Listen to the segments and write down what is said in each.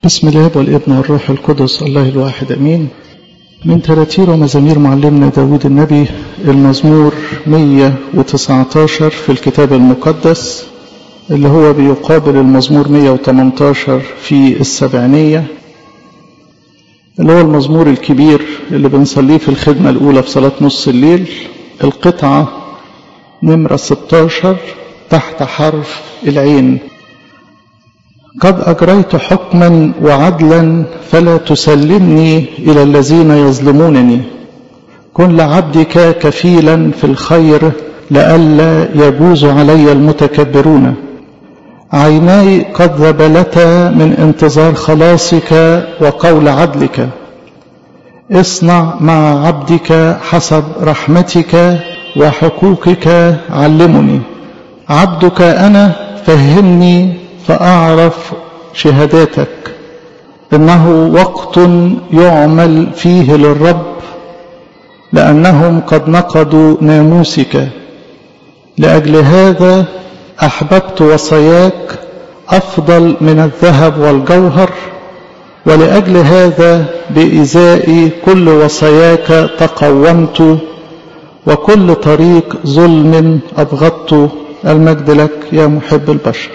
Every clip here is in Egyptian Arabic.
بسم الله والابن والروح القدس الله الواحد أمين من تراتير ومزامير معلمنا داود النبي المزمور 119 في الكتاب المقدس اللي هو بيقابل المزمور 118 في السبعينية اللي هو المزمور الكبير اللي بنصليه في الخدمة الأولى في صلاة نص الليل القطعة نمرة 16 تحت حرف العين قد أجريت حكما وعدلا فلا تسلمني إلى الذين يظلمونني كن لعبدك كفيلا في الخير لئلا يجوز علي المتكبرون عيناي قد ذبلتا من انتظار خلاصك وقول عدلك اصنع مع عبدك حسب رحمتك وحقوقك علمني عبدك أنا فهمني فأعرف شهاداتك إنه وقت يعمل فيه للرب لأنهم قد نقضوا ناموسك لأجل هذا أحببت وصاياك أفضل من الذهب والجوهر ولأجل هذا بإزاء كل وصاياك تقومت وكل طريق ظلم أبغضت المجد لك يا محب البشر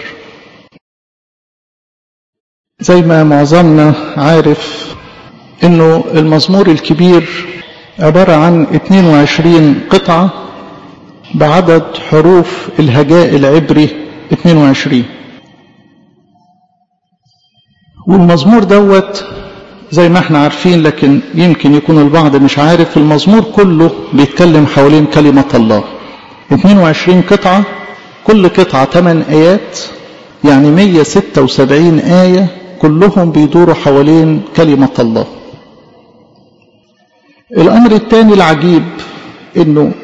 زي ما معظمنا عارف انه المزمور الكبير عبارة عن 22 قطعة بعدد حروف الهجاء العبري 22 والمزمور دوت زي ما احنا عارفين لكن يمكن يكون البعض مش عارف المزمور كله بيتكلم حوالين كلمة الله 22 قطعة كل قطعة 8 آيات يعني 176 آية كلهم بيدوروا حوالين كلمة الله الأمر الثاني العجيب إنه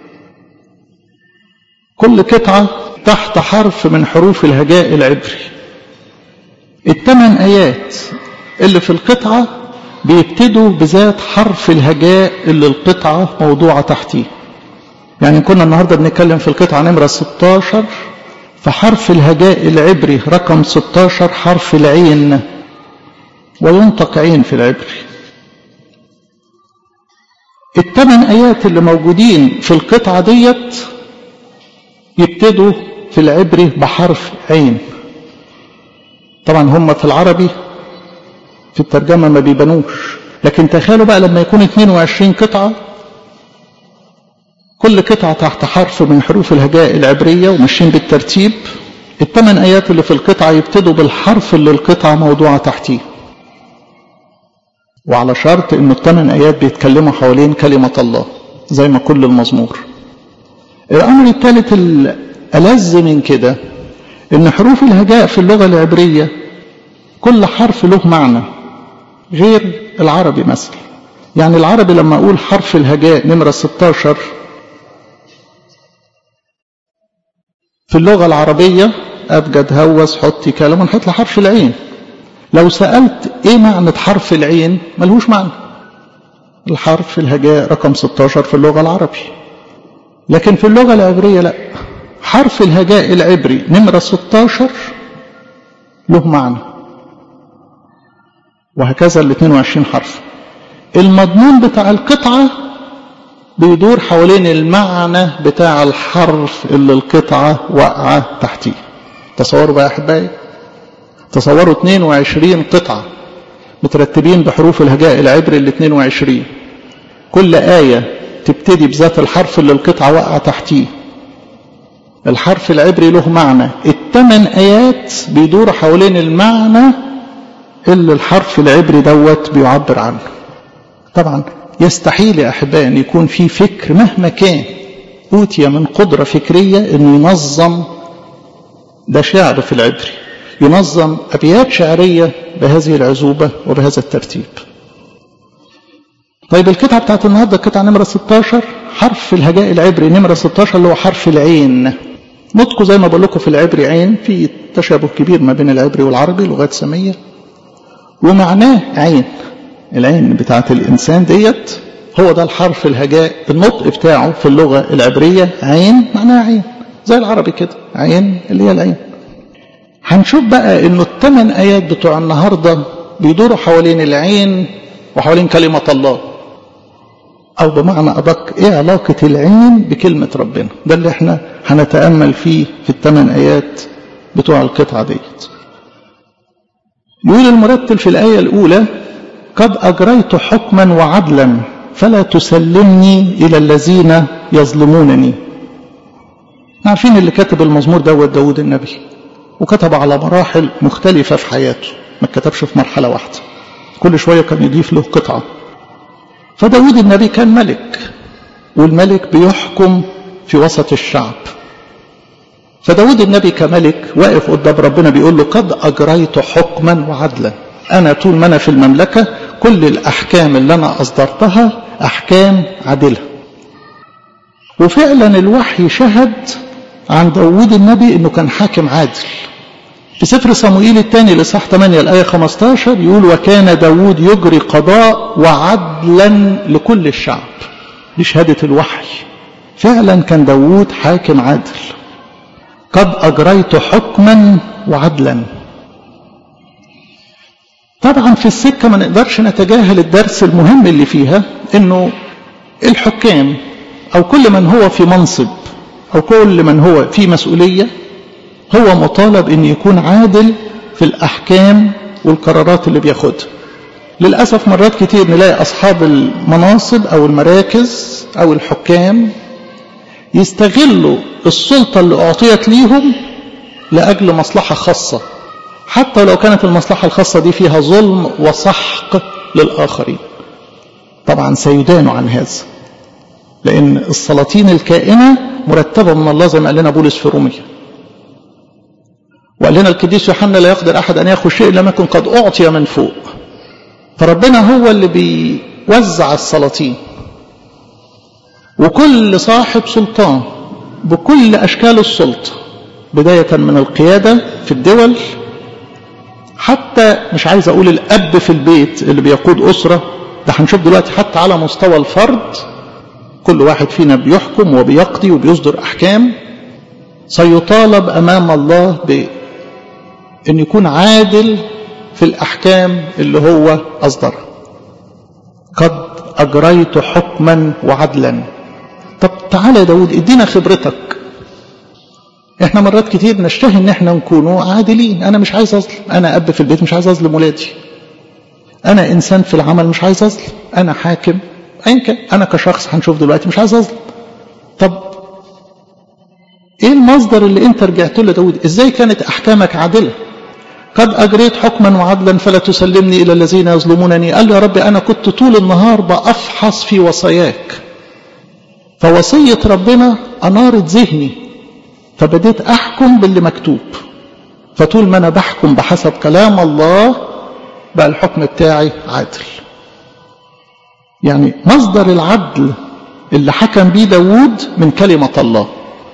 كل قطعة تحت حرف من حروف الهجاء العبري الثمان آيات اللي في القطعة بيبتدوا بذات حرف الهجاء اللي القطعة موضوعة تحتيه يعني كنا النهاردة بنتكلم في القطعة نمرة 16 فحرف الهجاء العبري رقم 16 حرف العين وينطق عين في العبري الثمان آيات اللي موجودين في القطعة ديت يبتدوا في العبري بحرف عين طبعا هم في العربي في الترجمة ما بيبانوش لكن تخيلوا بقى لما يكون 22 قطعة كل قطعة تحت حرف من حروف الهجاء العبرية وماشيين بالترتيب الثمان آيات اللي في القطعة يبتدوا بالحرف اللي القطعة موضوعة تحتيه وعلى شرط ان الثمان آيات بيتكلموا حوالين كلمة الله زي ما كل المزمور الأمر الثالث الألذ من كده ان حروف الهجاء في اللغة العبرية كل حرف له معنى غير العربي مثلا يعني العربي لما أقول حرف الهجاء نمرة 16 في اللغة العربية أبجد هوس حطي كلام ونحط حرف العين لو سألت إيه معنى حرف العين ملهوش معنى الحرف الهجاء رقم 16 في اللغة العربي لكن في اللغة العبرية لا حرف الهجاء العبري نمرة 16 له معنى وهكذا ال 22 حرف المضمون بتاع القطعة بيدور حوالين المعنى بتاع الحرف اللي القطعة واقعة تحتيه تصوروا بقى يا أحبائي تصوروا 22 قطعة مترتبين بحروف الهجاء العبري ال 22 كل آية تبتدي بذات الحرف اللي القطعة واقعة تحتيه الحرف العبري له معنى الثمان آيات بيدوروا حوالين المعنى اللي الحرف العبري دوت بيعبر عنه طبعا يستحيل يا أحبائي أن يكون في فكر مهما كان أوتي من قدرة فكرية أنه ينظم ده شعر في العبري ينظم أبيات شعرية بهذه العزوبة وبهذا الترتيب طيب القطعة بتاعت النهاردة القطعة نمرة 16 حرف الهجاء العبري نمرة 16 اللي هو حرف العين نطقه زي ما بقول لكم في العبري عين في تشابه كبير ما بين العبري والعربي لغات سامية ومعناه عين العين بتاعت الإنسان ديت هو ده الحرف الهجاء النطق بتاعه في اللغة العبرية عين معناها عين زي العربي كده عين اللي هي العين هنشوف بقى انه الثمان ايات بتوع النهارده بيدوروا حوالين العين وحوالين كلمة الله أو بمعنى أدق إيه علاقة العين بكلمة ربنا ده اللي احنا هنتأمل فيه في الثمان آيات بتوع القطعة ديت يقول المرتل في الآية الأولى قد أجريت حكما وعدلا فلا تسلمني إلى الذين يظلمونني عارفين اللي كتب المزمور دوت داود النبي وكتب على مراحل مختلفة في حياته ما كتبش في مرحلة واحدة كل شوية كان يضيف له قطعة فداود النبي كان ملك والملك بيحكم في وسط الشعب فداود النبي كملك واقف قدام ربنا بيقول له قد أجريت حكما وعدلا أنا طول ما أنا في المملكة كل الأحكام اللي أنا أصدرتها أحكام عادلة وفعلا الوحي شهد عن داود النبي أنه كان حاكم عادل في سفر صموئيل الثاني لصح 8 الآية 15 يقول وكان داود يجري قضاء وعدلا لكل الشعب دي شهادة الوحي فعلا كان داود حاكم عادل قد أجريت حكما وعدلا طبعا في السكة ما نقدرش نتجاهل الدرس المهم اللي فيها انه الحكام او كل من هو في منصب او كل من هو في مسؤولية هو مطالب ان يكون عادل في الاحكام والقرارات اللي بياخدها للأسف مرات كتير نلاقي أصحاب المناصب أو المراكز أو الحكام يستغلوا السلطة اللي أعطيت ليهم لأجل مصلحة خاصة حتى لو كانت المصلحة الخاصة دي فيها ظلم وسحق للآخرين طبعا سيدانوا عن هذا لأن السلاطين الكائنة مرتبة من الله زي ما قال لنا بولس في روميا وقال لنا القديس يوحنا لا يقدر أحد أن يأخذ شيء لم يكن قد أعطي من فوق فربنا هو اللي بيوزع السلاطين وكل صاحب سلطان بكل أشكال السلطة بداية من القيادة في الدول حتى مش عايز أقول الأب في البيت اللي بيقود أسرة ده هنشوف دلوقتي حتى على مستوى الفرد كل واحد فينا بيحكم وبيقضي وبيصدر أحكام سيطالب أمام الله بأن يكون عادل في الأحكام اللي هو أصدرها قد أجريت حكما وعدلا طب تعالى يا داود ادينا خبرتك احنا مرات كتير نشتهي ان احنا نكون عادلين انا مش عايز اظلم انا اب في البيت مش عايز اظلم ولادي انا انسان في العمل مش عايز اظلم انا حاكم ايا كان انا كشخص هنشوف دلوقتي مش عايز اظلم طب ايه المصدر اللي انت رجعت له داود ازاي كانت احكامك عادله قد أجريت حكما وعدلا فلا تسلمني إلى الذين يظلمونني قال يا ربي أنا كنت طول النهار بأفحص في وصاياك فوصية ربنا أنارت ذهني فبديت أحكم باللي مكتوب فطول ما أنا بحكم بحسب كلام الله بقى الحكم بتاعي عادل يعني مصدر العدل اللي حكم بيه داود من كلمة الله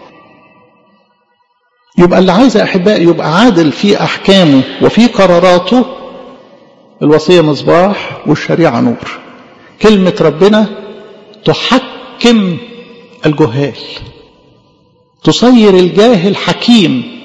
يبقى اللي عايز يا أحبائي يبقى عادل في أحكامه وفي قراراته الوصية مصباح والشريعة نور كلمة ربنا تحكم الجهال تصير الجاهل حكيم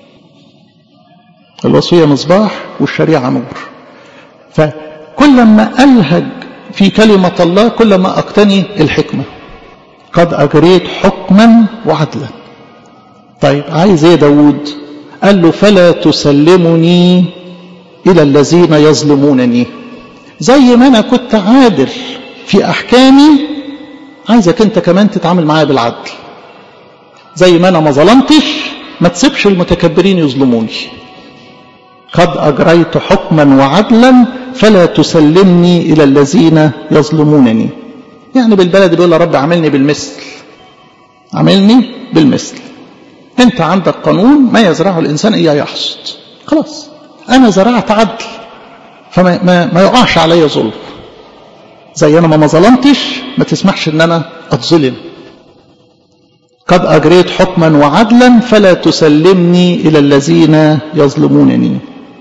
الوصية مصباح والشريعة نور فكل ما ألهج في كلمة الله كل ما أقتني الحكمة قد أجريت حكما وعدلا طيب عايز ايه داود قال له فلا تسلمني الى الذين يظلمونني زي ما انا كنت عادل في احكامي عايزك انت كمان تتعامل معايا بالعدل زي ما انا ما ظلمتش ما تسيبش المتكبرين يظلموني قد اجريت حكما وعدلا فلا تسلمني الى الذين يظلمونني يعني بالبلد بيقول يا رب عاملني بالمثل عاملني بالمثل انت عندك قانون ما يزرعه الانسان اياه يحصد خلاص انا زرعت عدل فما ما, ما يقعش عليا ظلم زي انا ما ما ظلمتش ما تسمحش ان انا اتظلم قد اجريت حكما وعدلا فلا تسلمني الى الذين يظلمونني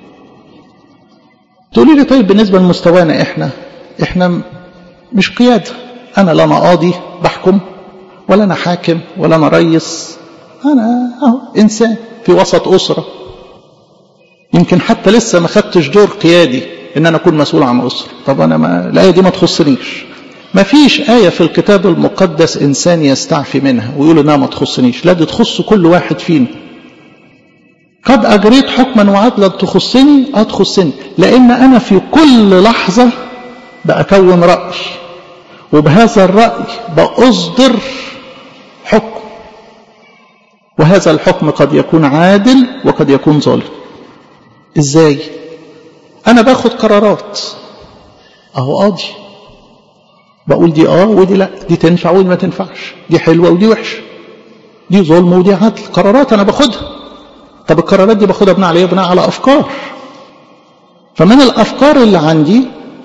تقولي لي طيب بالنسبه لمستوانا احنا احنا مش قياده انا لا انا قاضي بحكم ولا انا حاكم ولا انا ريس أنا أهو إنسان في وسط أسرة يمكن حتى لسه ما خدتش دور قيادي ان انا اكون مسؤول عن اسره طب انا ما الايه دي ما تخصنيش ما فيش آية في الكتاب المقدس إنسان يستعفي منها ويقول إنها ما تخصنيش لا دي تخص كل واحد فينا قد أجريت حكما وعدلا تخصني أه تخصني لأن أنا في كل لحظة بأكون رأي وبهذا الرأي بأصدر حكم وهذا الحكم قد يكون عادل وقد يكون ظالم ازاي انا باخد قرارات اهو قاضي بقول دي اه ودي لا دي تنفع ودي ما تنفعش دي حلوه ودي وحشه دي ظلم ودي عدل قرارات انا باخدها طب القرارات دي باخدها بناء على ايه بناء على افكار فمن الافكار اللي عندي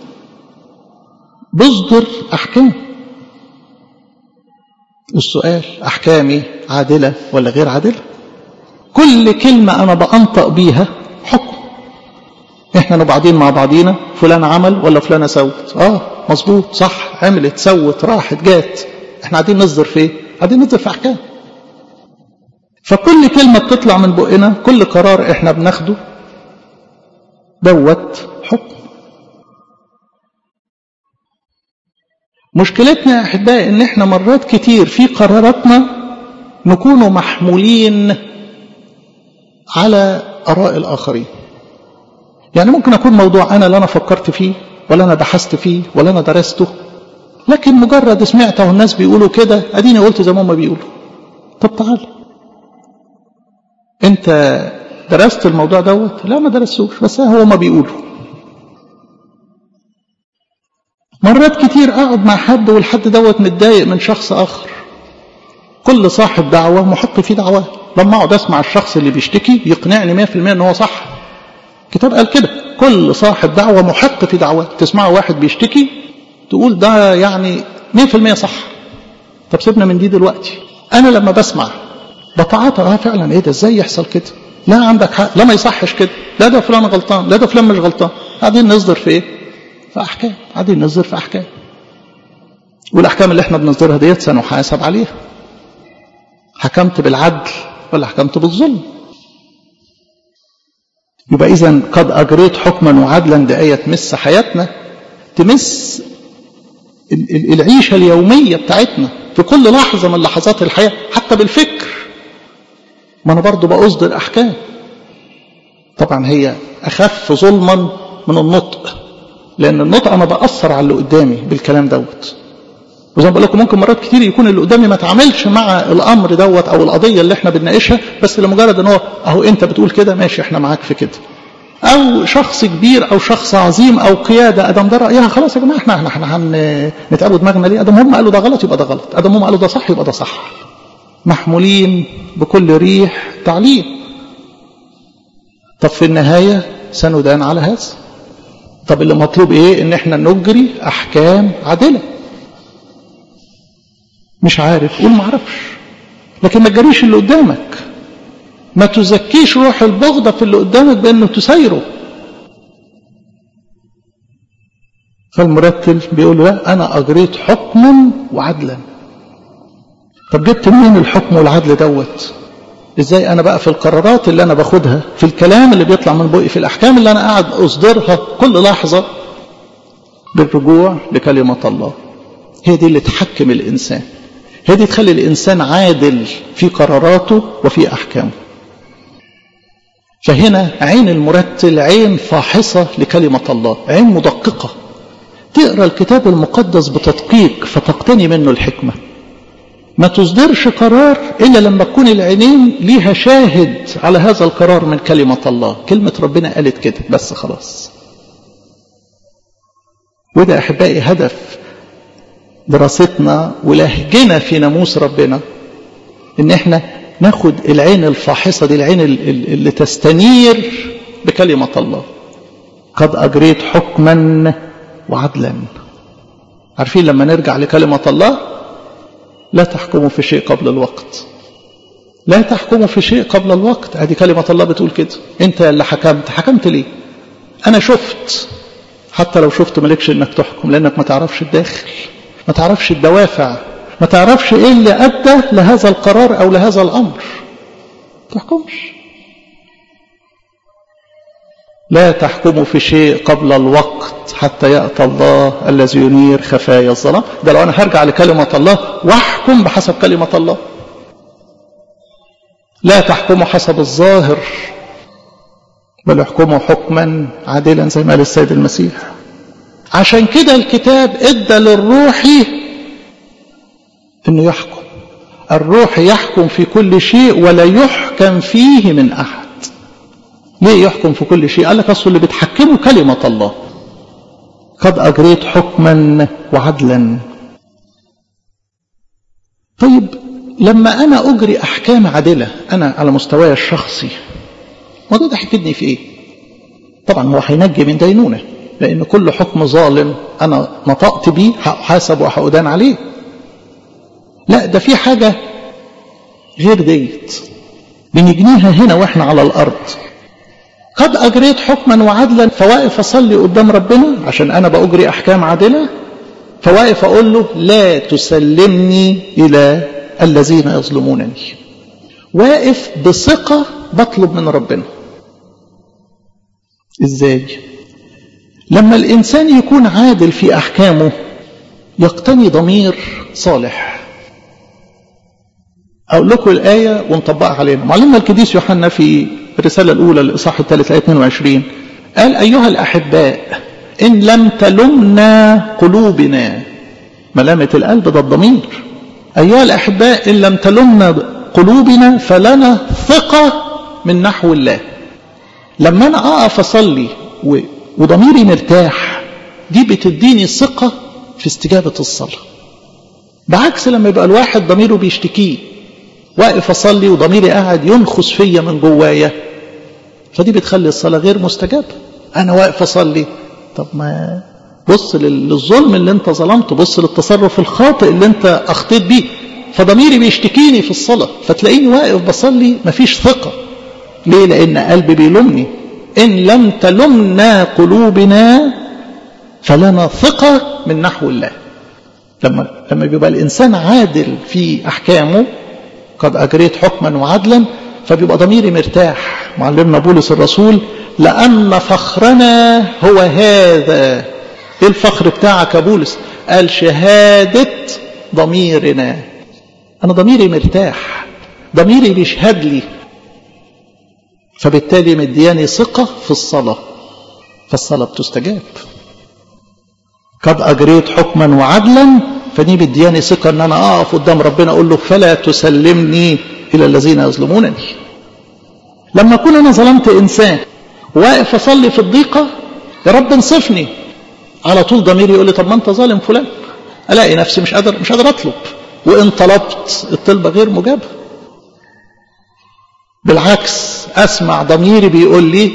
بصدر احكام السؤال احكامي عادله ولا غير عادله كل كلمه انا بانطق بيها حكم احنا نبعدين مع بعضينا فلان عمل ولا فلانه سوت اه مظبوط صح عملت سوت راحت جات احنا قاعدين نصدر في ايه قاعدين نصدر في احكام فكل كلمه بتطلع من بقنا كل قرار احنا بناخده دوت حكم مشكلتنا يا احبائي ان احنا مرات كتير في قراراتنا نكون محمولين على اراء الاخرين يعني ممكن اكون موضوع انا لا انا فكرت فيه ولا انا بحثت فيه ولا انا درسته لكن مجرد سمعته الناس بيقولوا كده اديني قلت زي ما هم بيقولوا طب تعال انت درست الموضوع دوت لا ما درستوش بس هو ما بيقولوا مرات كتير اقعد مع حد والحد دوت متضايق من شخص اخر كل صاحب دعوه محق في دعواه لما اقعد اسمع الشخص اللي بيشتكي يقنعني 100% ان هو صح الكتاب قال كده كل صاحب دعوه محق في دعواه تسمع واحد بيشتكي تقول ده يعني 100% صح طب سيبنا من دي دلوقتي انا لما بسمع بتعاطى اه فعلا ايه ده ازاي يحصل كده لا عندك حق لا ما يصحش كده لا ده فلان غلطان لا ده فلان مش غلطان قاعدين نصدر في ايه في احكام قاعدين نصدر في احكام والاحكام اللي احنا بنصدرها ديت سنحاسب عليها حكمت بالعدل ولا حكمت بالظلم يبقى اذا قد اجريت حكما وعدلا دي ايه تمس حياتنا تمس العيشه اليوميه بتاعتنا في كل لحظه من لحظات الحياه حتى بالفكر ما انا برضه بأصدر احكام طبعا هي اخف ظلما من النطق لان النطق انا باثر على اللي قدامي بالكلام دوت وزي ما بقول لكم ممكن مرات كتير يكون اللي قدامي ما تعاملش مع الامر دوت او القضيه اللي احنا بنناقشها بس لمجرد ان هو اهو انت بتقول كده ماشي احنا معاك في كده او شخص كبير او شخص عظيم او قياده ادم ده رايها خلاص يا جماعه احنا احنا احنا هنتقابل دماغنا ليه ادم هم قالوا ده غلط يبقى ده غلط ادم هم قالوا ده صح يبقى ده صح محمولين بكل ريح تعليم طب في النهايه سندان على هذا طب اللي مطلوب ايه ان احنا نجري احكام عادله مش عارف قول ما اعرفش لكن ما تجريش اللي قدامك ما تزكيش روح البغضة في اللي قدامك بأنه تسيره فالمرتل بيقول لا أنا أجريت حكما وعدلا طب جبت منين الحكم والعدل دوت ازاي انا بقى في القرارات اللي انا باخدها في الكلام اللي بيطلع من بقي في الاحكام اللي انا قاعد اصدرها كل لحظه بالرجوع لكلمه الله هي دي اللي تحكم الانسان هي دي تخلي الانسان عادل في قراراته وفي احكامه فهنا عين المرتل عين فاحصة لكلمة الله عين مدققة تقرأ الكتاب المقدس بتدقيق فتقتني منه الحكمة ما تصدرش قرار إلا لما تكون العينين ليها شاهد على هذا القرار من كلمة الله كلمة ربنا قالت كده بس خلاص وده أحبائي هدف دراستنا ولهجنا في ناموس ربنا ان احنا ناخد العين الفاحصة دي العين اللي تستنير بكلمة الله قد أجريت حكما وعدلا عارفين لما نرجع لكلمة الله لا تحكموا في شيء قبل الوقت لا تحكموا في شيء قبل الوقت هذه كلمة الله بتقول كده انت اللي حكمت حكمت ليه انا شفت حتى لو شفت مالكش انك تحكم لانك ما تعرفش الداخل ما تعرفش الدوافع ما تعرفش ايه اللي ادى لهذا القرار او لهذا الامر تحكمش لا تحكموا في شيء قبل الوقت حتى يأتى الله الذي ينير خفايا الظلام ده لو أنا هرجع لكلمة الله واحكم بحسب كلمة الله لا تحكموا حسب الظاهر بل احكموا حكما عادلا زي ما قال السيد المسيح عشان كده الكتاب ادى للروح انه يحكم الروح يحكم في كل شيء ولا يحكم فيه من احد ليه يحكم في كل شيء قال لك اصل اللي بتحكمه كلمه الله قد اجريت حكما وعدلا طيب لما انا اجري احكام عادله انا على مستواي الشخصي الموضوع ده هيفيدني في ايه طبعا هو هينجي من دينونه لان كل حكم ظالم انا نطقت بيه هحاسب وهأدان عليه لا ده في حاجه غير ديت بنجنيها هنا واحنا على الارض قد اجريت حكما وعدلا فواقف اصلي قدام ربنا عشان انا باجري احكام عادله فواقف اقول له لا تسلمني الى الذين يظلمونني واقف بثقه بطلب من ربنا ازاي لما الانسان يكون عادل في احكامه يقتني ضمير صالح اقول لكم الايه ونطبقها علينا معلمنا القديس يوحنا في الرساله الاولى الاصحاح الثالث ايه 22 قال ايها الاحباء ان لم تلمنا قلوبنا ملامه القلب ده الضمير ايها الاحباء ان لم تلمنا قلوبنا فلنا ثقه من نحو الله لما انا اقف اصلي وضميري مرتاح دي بتديني ثقه في استجابه الصلاه بعكس لما يبقى الواحد ضميره بيشتكيه واقف اصلي وضميري قاعد ينخس فيا من جوايا فدي بتخلي الصلاه غير مستجابه انا واقف اصلي طب ما بص للظلم اللي انت ظلمته بص للتصرف الخاطئ اللي انت اخطيت بيه فضميري بيشتكيني في الصلاه فتلاقيني واقف بصلي مفيش ثقه ليه لان قلبي بيلومني ان لم تلمنا قلوبنا فلنا ثقه من نحو الله لما لما بيبقى الانسان عادل في احكامه قد اجريت حكما وعدلا فبيبقى ضميري مرتاح معلمنا بولس الرسول لان فخرنا هو هذا ايه الفخر بتاعك يا بولس قال شهاده ضميرنا انا ضميري مرتاح ضميري بيشهد لي فبالتالي مدياني ثقه في الصلاه فالصلاه بتستجاب قد اجريت حكما وعدلا فدي مدياني ثقه ان انا اقف قدام ربنا اقول له فلا تسلمني الى الذين يظلمونني لما اكون انا ظلمت انسان واقف اصلي في الضيقه يا رب انصفني على طول ضميري يقول لي طب ما انت ظالم فلان الاقي نفسي مش قادر مش قادر اطلب وان طلبت الطلبه غير مجابه بالعكس اسمع ضميري بيقول لي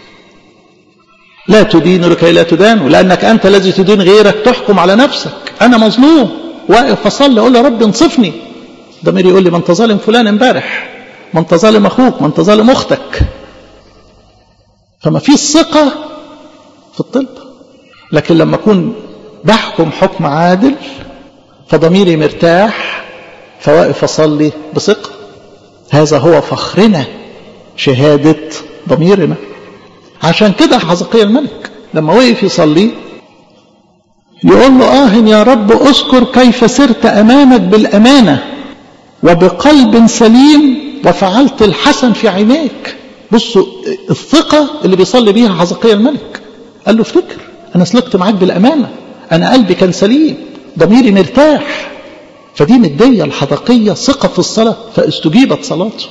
لا تدين لكي لا تدان ولانك انت الذي تدين غيرك تحكم على نفسك انا مظلوم واقف اصلي اقول يا رب انصفني ضميري يقول لي ما انت ظالم فلان امبارح ما انت ظالم اخوك ما انت ظالم اختك فما فيش ثقه في الطلب لكن لما اكون بحكم حكم عادل فضميري مرتاح فواقف اصلي بثقه هذا هو فخرنا شهاده ضميرنا عشان كده حزقيا الملك لما وقف يصلي يقول له آه يا رب اذكر كيف سرت أمامك بالأمانة وبقلب سليم وفعلت الحسن في عينيك بصوا الثقة اللي بيصلي بيها حزقيا الملك قال له افتكر أنا سلكت معاك بالأمانة أنا قلبي كان سليم ضميري مرتاح فدي مدية الحدقية ثقة في الصلاة فاستجيبت صلاته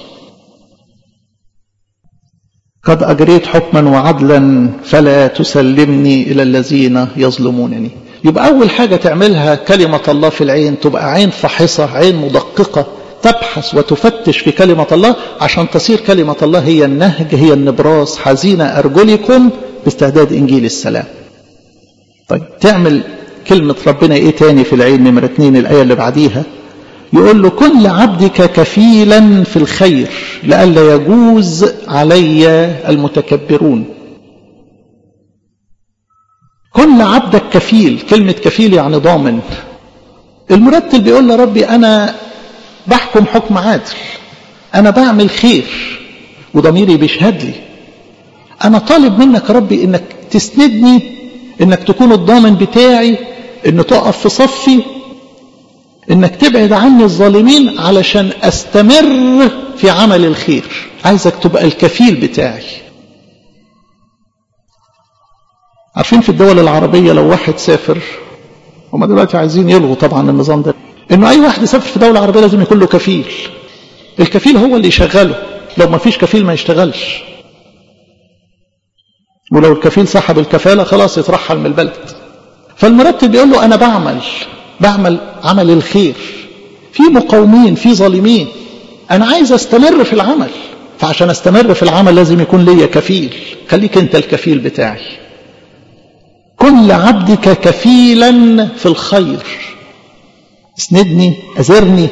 قد أجريت حكما وعدلا فلا تسلمني إلى الذين يظلمونني يبقى أول حاجة تعملها كلمة الله في العين تبقى عين فحصة عين مدققة تبحث وتفتش في كلمة الله عشان تصير كلمة الله هي النهج هي النبراس حزين أرجلكم باستعداد إنجيل السلام طيب تعمل كلمة ربنا إيه تاني في العين نمرة اتنين الآية اللي بعديها يقول له كن لعبدك كفيلا في الخير لئلا يجوز علي المتكبرون كن لعبدك كفيل كلمة كفيل يعني ضامن المرتل بيقول له ربي أنا بحكم حكم عادل أنا بعمل خير وضميري بيشهد لي أنا طالب منك يا ربي إنك تسندني إنك تكون الضامن بتاعي إن تقف في صفي إنك تبعد عني الظالمين علشان أستمر في عمل الخير عايزك تبقى الكفيل بتاعي عارفين في الدول العربية لو واحد سافر هما دلوقتي عايزين يلغوا طبعا النظام ده انه اي واحد يسافر في دولة عربية لازم يكون له كفيل الكفيل هو اللي يشغله لو ما فيش كفيل ما يشتغلش ولو الكفيل سحب الكفالة خلاص يترحل من البلد فالمرتب بيقول له انا بعمل بعمل عمل الخير في مقاومين في ظالمين انا عايز استمر في العمل فعشان استمر في العمل لازم يكون ليا كفيل خليك انت الكفيل بتاعي كن لعبدك كفيلا في الخير اسندني أزرني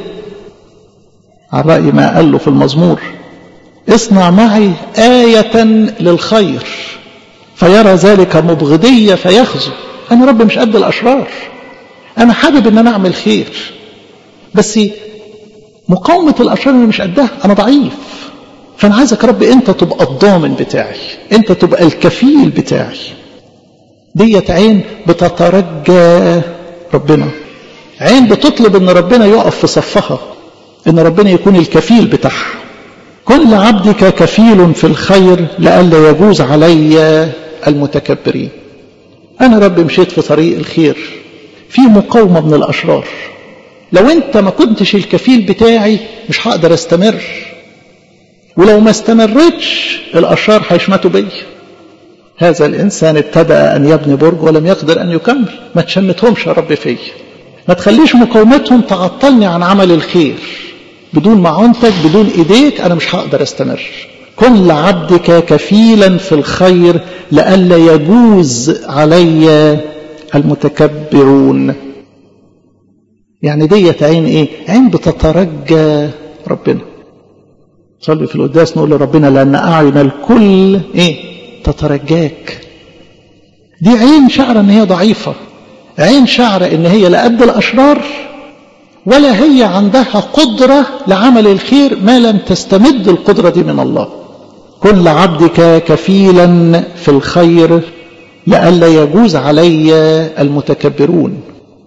على رأي ما قال له في المزمور اصنع معي آية للخير فيرى ذلك مبغضية فيخزو أنا رب مش قد الأشرار أنا حابب أن أنا أعمل خير بس مقاومة الأشرار أنا مش قدها أنا ضعيف فأنا عايزك رب أنت تبقى الضامن بتاعي أنت تبقى الكفيل بتاعي ديت عين بتترجى ربنا عين بتطلب ان ربنا يقف في صفها ان ربنا يكون الكفيل بتاعها كل عبدك كفيل في الخير لئلا يجوز علي المتكبرين انا رب مشيت في طريق الخير في مقاومة من الاشرار لو انت ما كنتش الكفيل بتاعي مش هقدر استمر ولو ما استمرتش الاشرار هيشمتوا بيا هذا الإنسان ابتدأ أن يبني برج ولم يقدر أن يكمل ما تشمتهمش يا رب فيا ما تخليش مقاومتهم تعطلني عن عمل الخير بدون معونتك بدون إيديك أنا مش هقدر أستمر كن لعبدك كفيلا في الخير لئلا يجوز علي المتكبرون يعني ديت عين ايه عين بتترجى ربنا صلي في القداس نقول لربنا لأن أعين الكل ايه تترجاك دي عين شعر ان هي ضعيفة عين شعر ان هي لا قد الاشرار ولا هي عندها قدرة لعمل الخير ما لم تستمد القدرة دي من الله كل عبدك كفيلا في الخير لئلا يجوز علي المتكبرون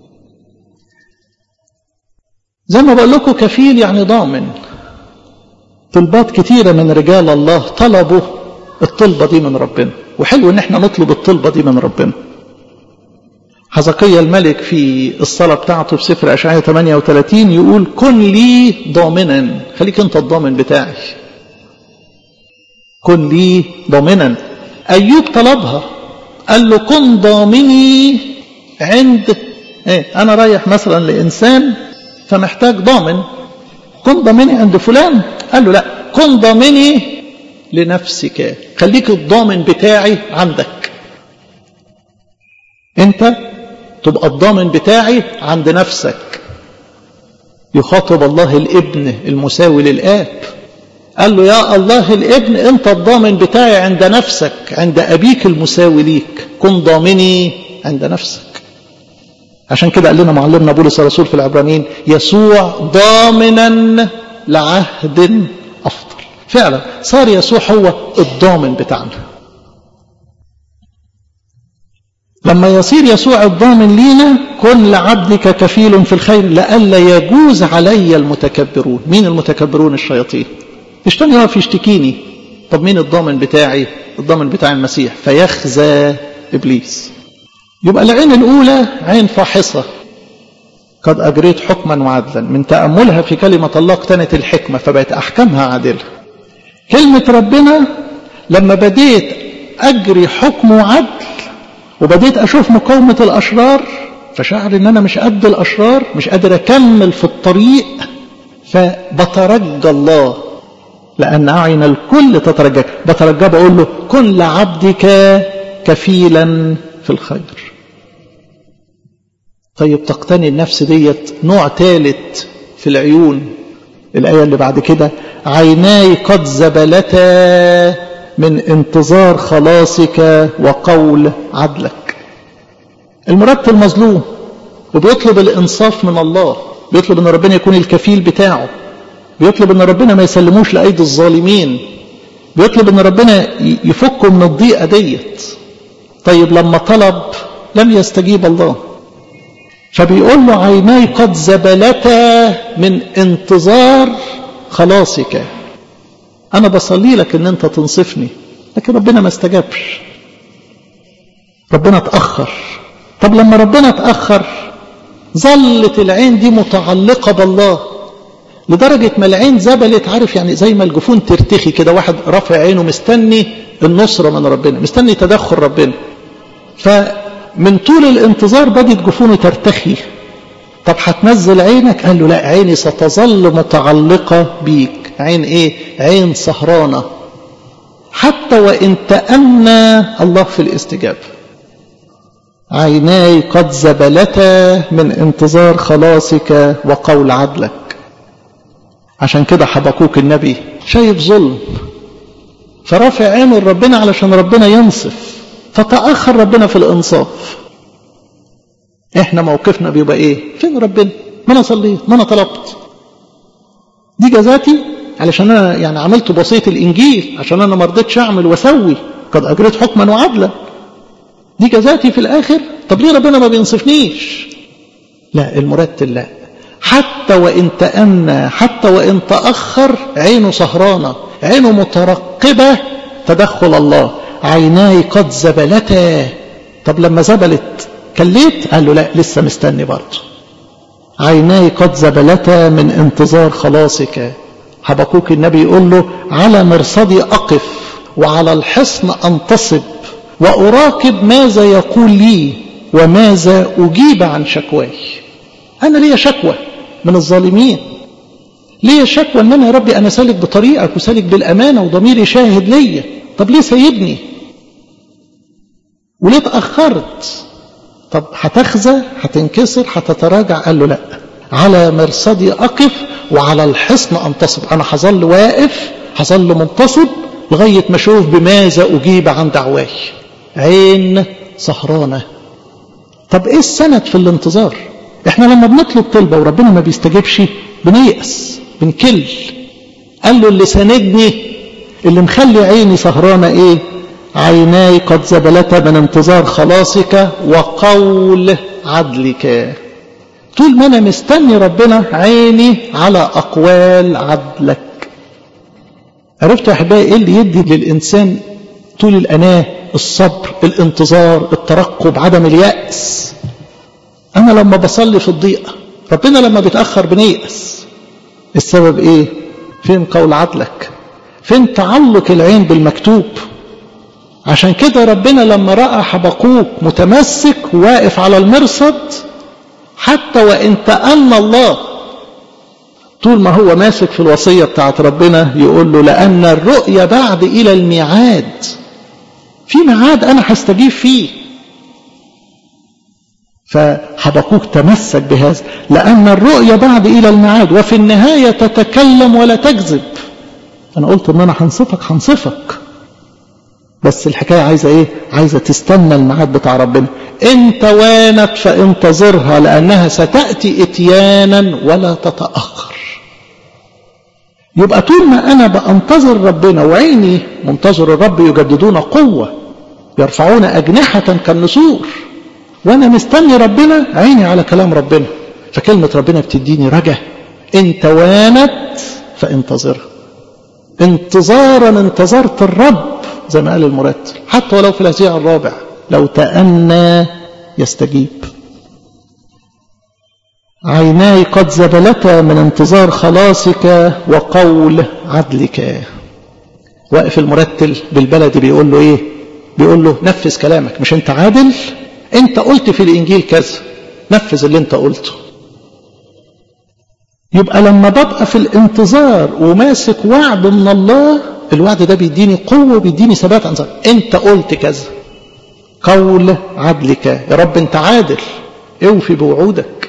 زي ما بقول لكم كفيل يعني ضامن طلبات كتيرة من رجال الله طلبوا الطلبة دي من ربنا وحلو ان احنا نطلب الطلبة دي من ربنا حزقية الملك في الصلاة بتاعته في سفر أشعية 38 يقول كن لي ضامنا خليك انت الضامن بتاعي كن لي ضامنا أيوب طلبها قال له كن ضامني عند ايه انا رايح مثلا لانسان فمحتاج ضامن كن ضامني عند فلان قال له لا كن ضامني لنفسك خليك الضامن بتاعي عندك انت تبقى الضامن بتاعي عند نفسك يخاطب الله الابن المساوي للآب قال له يا الله الابن انت الضامن بتاعي عند نفسك عند ابيك المساوي ليك كن ضامني عند نفسك عشان كده قال لنا معلمنا بولس الرسول في العبرانيين يسوع ضامنا لعهد افضل فعلا صار يسوع هو الضامن بتاعنا لما يصير يسوع الضامن لينا كن لعبدك كفيل في الخير لئلا يجوز علي المتكبرون مين المتكبرون الشياطين الشيطان يقف يشتكيني طب مين الضامن بتاعي الضامن بتاع المسيح فيخزى ابليس يبقى العين الاولى عين فاحصه قد اجريت حكما وعدلا من تاملها في كلمه الله اقتنت الحكمه فبقت احكامها عادله كلمه ربنا لما بديت اجري حكم وعدل وبديت اشوف مقاومه الاشرار فشعر ان انا مش قد الاشرار مش قادر اكمل في الطريق فبترجى الله لان اعين الكل تترجى بترجى بقول له كن لعبدك كفيلا في الخير طيب تقتني النفس ديت نوع ثالث في العيون الآية اللي بعد كده عيناي قد زبلتا من انتظار خلاصك وقول عدلك المرتب المظلوم وبيطلب الانصاف من الله بيطلب ان ربنا يكون الكفيل بتاعه بيطلب ان ربنا ما يسلموش لايدي الظالمين بيطلب ان ربنا يفكه من الضيقة ديت طيب لما طلب لم يستجيب الله فبيقول له عيناي قد زبلتا من انتظار خلاصك انا بصلي لك ان انت تنصفني لكن ربنا ما استجابش ربنا اتأخر طب لما ربنا اتأخر ظلت العين دي متعلقة بالله لدرجة ما العين زبلت عارف يعني زي ما الجفون ترتخي كده واحد رافع عينه مستني النصرة من ربنا مستني تدخل ربنا فمن طول الانتظار بدت جفونه ترتخي طب هتنزل عينك قال له لا عيني ستظل متعلقة بيك عين ايه عين سهرانة حتى وإن تأنى الله في الاستجابة عيناي قد زبلتا من انتظار خلاصك وقول عدلك عشان كده حبكوك النبي شايف ظلم فرافع عينه لربنا علشان ربنا ينصف فتأخر ربنا في الإنصاف احنا موقفنا بيبقى ايه فين ربنا ما انا صليت ما انا طلبت دي جزاتي علشان انا يعني عملت بسيط الانجيل عشان انا ما رضيتش اعمل واسوي قد اجريت حكما وعدلا دي جزاتي في الاخر طب ليه ربنا ما بينصفنيش لا المرتل لا حتى وان تأنى حتى وان تأخر عينه سهرانة عينه مترقبة تدخل الله عيناي قد زبلتا طب لما زبلت كليت قال له لا لسه مستني برضه عيناي قد زبلتا من انتظار خلاصك حبكوك النبي يقول له على مرصدي أقف وعلى الحصن أنتصب وأراقب ماذا يقول لي وماذا أجيب عن شكواي أنا ليا شكوى من الظالمين ليا شكوى أن أنا يا ربي أنا سالك بطريقك وسالك بالأمانة وضميري شاهد ليا طب ليه سيبني وليه اتأخرت طب هتخزى هتنكسر هتتراجع قال له لا على مرصدي أقف وعلى الحصن أنتصب أنا هظل واقف هظل منتصب لغاية ما أشوف بماذا أجيب عن دعواي عين سهرانة طب إيه السند في الانتظار إحنا لما بنطلب طلبة وربنا ما بيستجيبش بنيأس بنكل قال له اللي ساندني اللي مخلي عيني سهرانة إيه عيناي قد زبلتا من انتظار خلاصك وقول عدلك طول ما انا مستني ربنا عيني على اقوال عدلك عرفت يا احبائي ايه اللي يدي للانسان طول الاناه الصبر الانتظار الترقب عدم الياس انا لما بصلي في الضيقه ربنا لما بيتاخر بنيأس السبب ايه فين قول عدلك فين تعلق العين بالمكتوب عشان كده ربنا لما رأى حبقوك متمسك واقف على المرصد حتى وإن تأنى الله طول ما هو ماسك في الوصية بتاعت ربنا يقول له لأن الرؤية بعد إلى الميعاد في ميعاد أنا هستجيب فيه فحبقوك تمسك بهذا لأن الرؤية بعد إلى الميعاد وفي النهاية تتكلم ولا تكذب أنا قلت إن أنا هنصفك هنصفك بس الحكاية عايزة ايه عايزة تستنى الميعاد بتاع ربنا ان توانت فانتظرها لانها ستأتي اتيانا ولا تتأخر يبقى طول ما انا بانتظر ربنا وعيني منتظر الرب يجددون قوة يرفعون اجنحة كالنسور وانا مستني ربنا عيني على كلام ربنا فكلمة ربنا بتديني رجا ان توانت فانتظرها انتظارا انتظرت الرب زي ما قال المرتل حتى ولو في الهزيع الرابع لو تأنى يستجيب عيناي قد زبلتا من انتظار خلاصك وقول عدلك واقف المرتل بالبلد بيقول له ايه بيقول له نفذ كلامك مش انت عادل انت قلت في الانجيل كذا نفذ اللي انت قلته يبقى لما ببقى في الانتظار وماسك وعد من الله الوعد ده بيديني قوة وبيديني ثبات انظر انت قلت كذا قول عدلك يا رب انت عادل اوفي بوعودك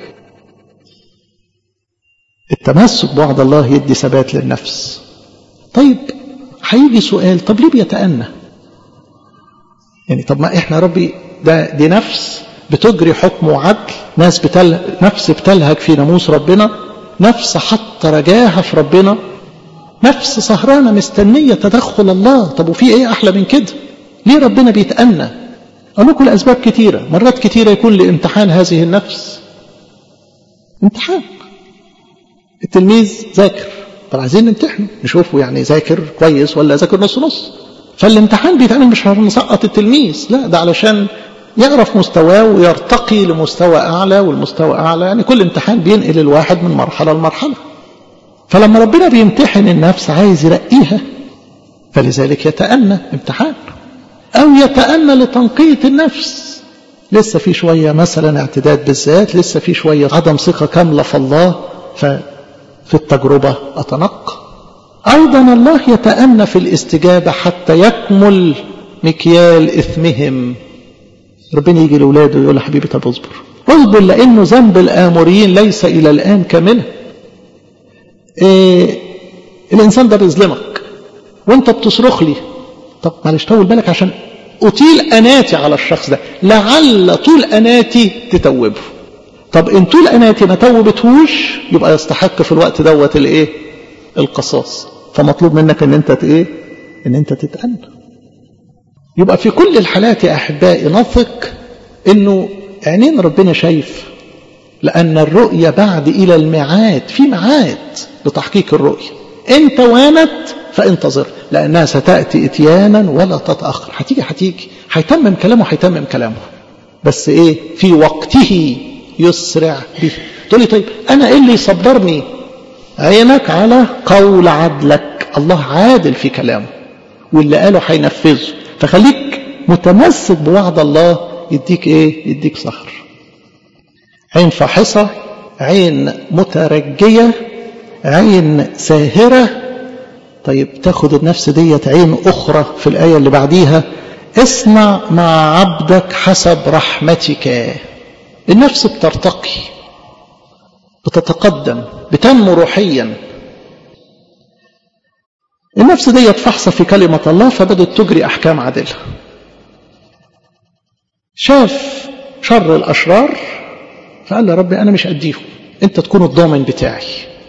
التمسك بوعد الله يدي ثبات للنفس طيب هيجي سؤال طب ليه بيتأنى يعني طب ما احنا يا ربي ده دي نفس بتجري حكم وعدل ناس بتل نفس بتلهج في ناموس ربنا نفس حط رجاها في ربنا نفس سهرانة مستنية تدخل الله طب وفي ايه احلى من كده ليه ربنا بيتأنى اقول لكم لاسباب كتيرة مرات كتيرة يكون لامتحان هذه النفس امتحان التلميذ ذاكر طب عايزين نمتحنه نشوفه يعني ذاكر كويس ولا ذاكر نص نص فالامتحان بيتعمل مش عشان نسقط التلميذ لا ده علشان يعرف مستواه ويرتقي لمستوى اعلى والمستوى اعلى يعني كل امتحان بينقل الواحد من مرحله لمرحله فلما ربنا بيمتحن النفس عايز يرقيها فلذلك يتأنى امتحان أو يتأنى لتنقية النفس لسه في شوية مثلا اعتداد بالذات لسه في شوية عدم ثقة كاملة في الله ففي التجربة أتنقى أيضا الله يتأنى في الاستجابة حتى يكمل مكيال إثمهم ربنا يجي لأولاده يقول حبيبي طب اصبر اصبر لأنه ذنب الآموريين ليس إلى الآن كاملا إيه الإنسان ده بيظلمك وانت بتصرخ لي طب معلش طول بالك عشان أطيل أناتي على الشخص ده لعل طول أناتي تتوبه طب إن طول أناتي ما توبتهوش يبقى يستحق في الوقت دوت الإيه القصاص فمطلوب منك إن أنت إيه إن أنت تتأنى يبقى في كل الحالات يا أحبائي نثق إنه عينين ربنا شايف لأن الرؤية بعد إلى الميعاد في ميعاد لتحقيق الرؤية إن توانت فانتظر لأنها ستأتي إتيانا ولا تتأخر هتيجي هتيجي هيتمم كلامه هيتمم كلامه بس إيه في وقته يسرع به تقول لي طيب أنا إيه اللي يصبرني عينك على قول عدلك الله عادل في كلامه واللي قاله هينفذه فخليك متمسك بوعد الله يديك ايه يديك سهر عين فاحصة عين مترجية عين ساهرة طيب تاخد النفس ديت عين أخرى في الآية اللي بعديها اصنع مع عبدك حسب رحمتك النفس بترتقي بتتقدم بتنمو روحيا النفس ديت فحصة في كلمة الله فبدت تجري أحكام عادلة شاف شر الأشرار فقال يا ربي أنا مش أديهم أنت تكون الضامن بتاعي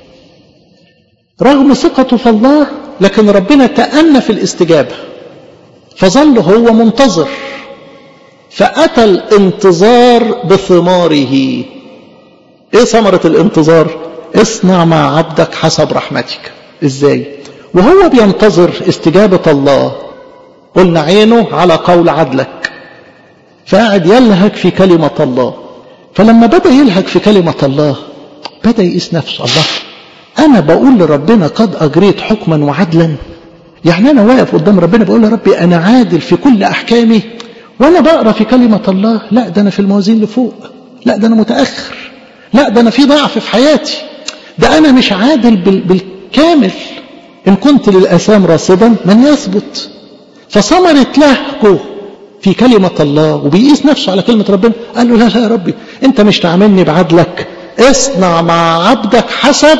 رغم ثقته في الله لكن ربنا تأنى في الاستجابة فظل هو منتظر فأتى الانتظار بثماره ايه ثمرة الانتظار اصنع مع عبدك حسب رحمتك ازاي وهو بينتظر استجابة الله قلنا عينه على قول عدلك فقاعد يلهج في كلمة الله فلما بدأ يلهج في كلمة الله بدأ يقيس نفسه الله أنا بقول لربنا قد أجريت حكما وعدلا يعني أنا واقف قدام ربنا بقول يا ربي أنا عادل في كل أحكامي وأنا بقرأ في كلمة الله لا ده أنا في الموازين لفوق لا ده أنا متأخر لا ده أنا في ضعف في حياتي ده أنا مش عادل بالكامل إن كنت للأسام راصدا من يثبت فثمرة لهجه في كلمة الله وبيقيس نفسه على كلمة ربنا قال له لا لا يا ربي أنت مش تعاملني بعدلك اصنع مع عبدك حسب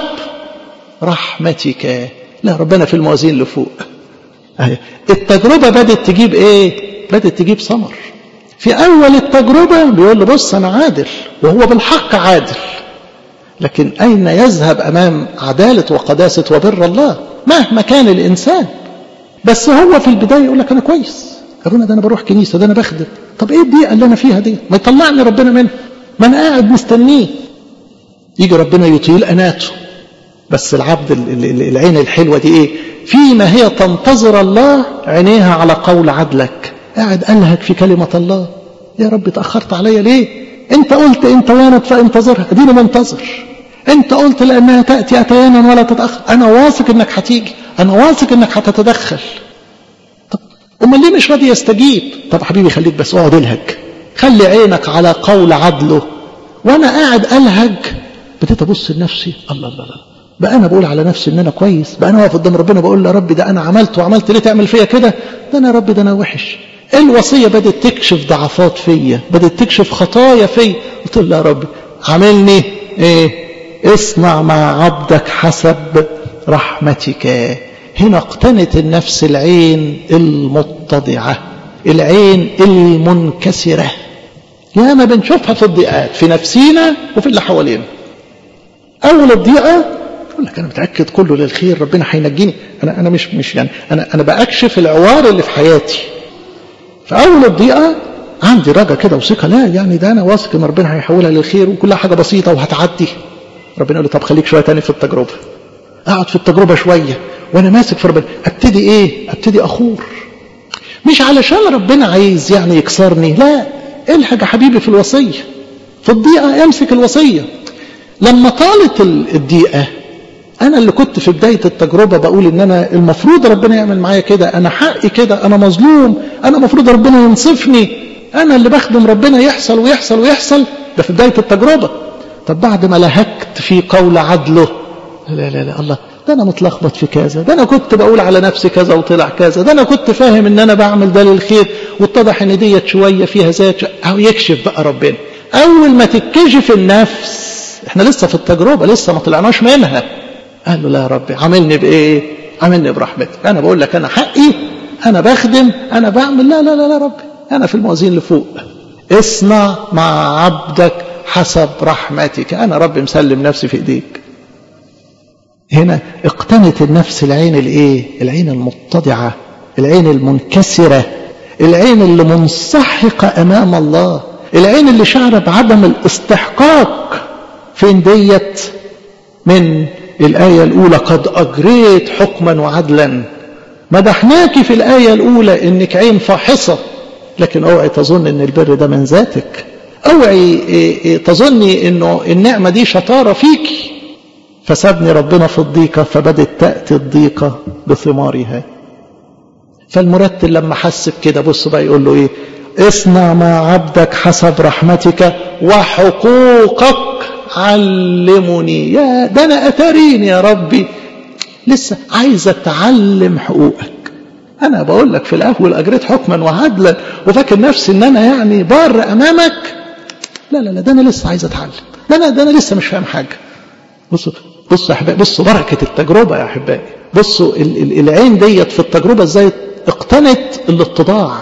رحمتك لا ربنا في الموازين لفوق التجربة بدأت تجيب ايه بدأت تجيب ثمر في أول التجربة بيقول له بص أنا عادل وهو بالحق عادل لكن أين يذهب أمام عدالة وقداسة وبر الله مهما كان الإنسان بس هو في البداية يقول لك أنا كويس أبونا ده أنا بروح كنيسة ده أنا بخدم طب إيه الدقيقة اللي أنا فيها دي ما يطلعني ربنا منها ما أنا قاعد مستنيه يجي ربنا يطيل أناته بس العبد العين الحلوة دي إيه فيما هي تنتظر الله عينيها على قول عدلك قاعد ألهك في كلمة الله يا رب تأخرت عليا ليه انت قلت انت وانت فانتظرها اديني منتظر انت قلت لانها تأتي اتيانا ولا تتأخر انا واثق انك هتيجي انا واثق انك هتتدخل طب امال ليه مش راضي يستجيب طب حبيبي خليك بس اقعد الهج خلي عينك على قول عدله وانا قاعد الهج بديت ابص لنفسي الله الله الله بقى انا بقول على نفسي ان انا كويس بقى انا واقف قدام ربنا بقول يا رب ده انا عملت وعملت ليه تعمل فيا كده ده انا يا رب ده انا وحش الوصيه بدات تكشف ضعفات فيا بدات تكشف خطايا فيا قلت له يا رب عاملني ايه اصنع مع عبدك حسب رحمتك هنا اقتنت النفس العين المتضعه العين المنكسره يا ما بنشوفها في الضيقات في نفسينا وفي اللي حوالينا اول الضيقه يقول لك انا متاكد كله للخير ربنا هينجيني انا انا مش مش يعني انا انا بكشف العوار اللي في حياتي في اول الضيقه عندي رجا كده وثقه لا يعني ده انا واثق ان ربنا هيحولها للخير وكلها حاجه بسيطه وهتعدي ربنا يقول لي طب خليك شويه تاني في التجربه اقعد في التجربه شويه وانا ماسك في ربنا ابتدي ايه ابتدي اخور مش علشان ربنا عايز يعني يكسرني لا الحق يا حبيبي في الوصيه في الضيقه امسك الوصيه لما طالت الضيقه انا اللي كنت في بدايه التجربه بقول ان انا المفروض ربنا يعمل معايا كده انا حقي كده انا مظلوم انا المفروض ربنا ينصفني انا اللي بخدم ربنا يحصل ويحصل ويحصل ده في بدايه التجربه طب بعد ما لهكت في قول عدله لا لا لا الله ده انا متلخبط في كذا ده انا كنت بقول على نفسي كذا وطلع كذا ده انا كنت فاهم ان انا بعمل ده للخير واتضح ان ديت شويه فيها ذات او يكشف بقى ربنا اول ما تتكشف النفس احنا لسه في التجربه لسه ما طلعناش منها قال له لا يا ربي عاملني بايه عاملني برحمتك انا بقول لك انا حقي انا بخدم انا بعمل لا لا لا لا ربي انا في الموازين اللي فوق اصنع مع عبدك حسب رحمتك انا ربي مسلم نفسي في ايديك هنا اقتنت النفس العين الايه العين المتضعه العين المنكسره العين اللي منسحقه امام الله العين اللي شعر بعدم الاستحقاق فين ديت من الآية الأولى قد أجريت حكما وعدلا مدحناك في الآية الأولى إنك عين فاحصة لكن اوعي تظن إن البر ده من ذاتك اوعي تظني إنه النعمة دي شطارة فيكي فسابني ربنا في الضيقة فبدت تأتي الضيقة بثمارها فالمرتل لما حس بكده بص بقى يقول له ايه اصنع مع عبدك حسب رحمتك وحقوقك علمني يا ده انا اتاريني يا ربي لسه عايز اتعلم حقوقك انا بقول لك في الاول اجريت حكما وعدلا وفاكر نفسي ان انا يعني بار امامك لا لا لا ده انا لسه عايز اتعلم ده انا ده انا لسه مش فاهم حاجه بصوا بصوا يا احبائي بصوا بركه التجربه يا احبائي بصوا العين ديت في التجربه ازاي اقتنت الاتضاع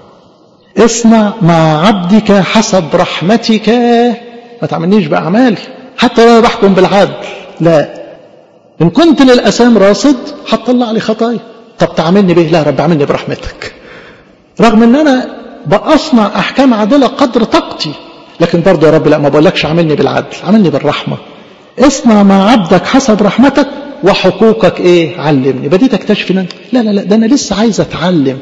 اصنع مع عبدك حسب رحمتك ما تعملنيش بأعمالي حتى لو بحكم بالعدل لا إن كنت للأسام راصد هتطلع لي خطايا طب تعاملني بيه لا رب عاملني برحمتك رغم ان انا بأصنع احكام عادلة قدر طاقتي لكن برضه يا رب لا ما بقولكش عاملني بالعدل عاملني بالرحمة اصنع مع عبدك حسب رحمتك وحقوقك ايه علمني بديت اكتشف ان لا لا لا ده انا لسه عايز اتعلم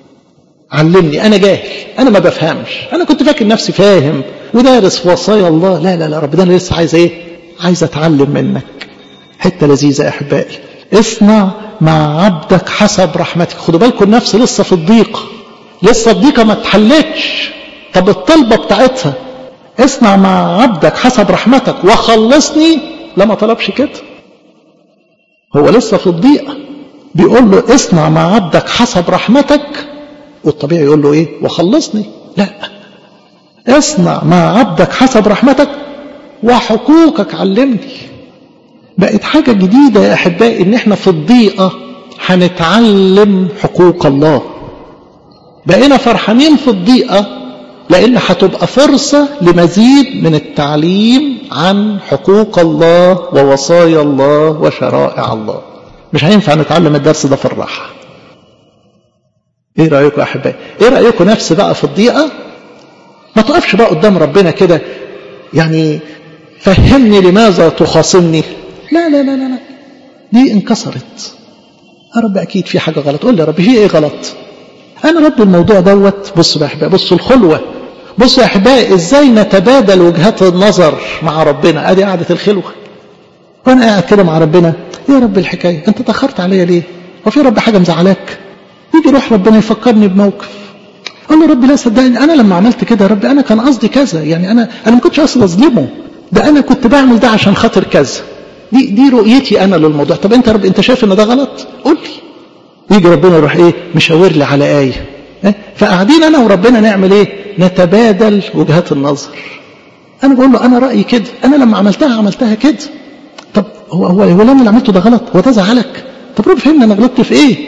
علمني انا جاهل انا ما بفهمش انا كنت فاكر نفسي فاهم ودارس وصايا الله لا لا لا رب ده انا لسه عايز ايه عايز اتعلم منك حته لذيذه يا احبائي اصنع مع عبدك حسب رحمتك خدوا بالكم النفس لسه في الضيق لسه الضيقه ما اتحلتش طب الطلبه بتاعتها اصنع مع عبدك حسب رحمتك وخلصني لما طلبش كده هو لسه في الضيقه بيقول له اصنع مع عبدك حسب رحمتك والطبيعي يقول له ايه وخلصني لا اصنع مع عبدك حسب رحمتك وحقوقك علمني بقت حاجة جديدة يا أحبائي إن إحنا في الضيقة هنتعلم حقوق الله بقينا فرحانين في الضيقة لأن هتبقى فرصة لمزيد من التعليم عن حقوق الله ووصايا الله وشرائع الله مش هينفع نتعلم الدرس ده في الراحة ايه رأيكم يا أحبائي ايه رأيكم نفس بقى في الضيقة ما تقفش بقى قدام ربنا كده يعني فهمني لماذا تخاصمني لا لا لا لا لا دي انكسرت يا رب اكيد في حاجه غلط قول لي يا رب في ايه غلط انا رب الموضوع دوت بصوا يا احبائي بصوا الخلوه بصوا يا احبائي ازاي نتبادل وجهات النظر مع ربنا ادي قعده الخلوه وانا قاعد كده مع ربنا يا رب الحكايه انت تاخرت عليا ليه هو في رب حاجه مزعلاك يجي روح ربنا يفكرني بموقف اقول له رب لا صدقني انا لما عملت كده يا رب انا كان قصدي كذا يعني انا انا ما كنتش اصلا اظلمه ده انا كنت بعمل ده عشان خاطر كذا دي دي رؤيتي انا للموضوع طب انت يا رب انت شايف ان ده غلط قول لي يجي ربنا يروح ايه مشاور لي على ايه اه؟ فقاعدين انا وربنا نعمل ايه نتبادل وجهات النظر انا بقول له انا رايي كده انا لما عملتها عملتها كده طب هو هو هو اللي عملته ده غلط هو ده زعلك طب رب فهمني انا غلطت في ايه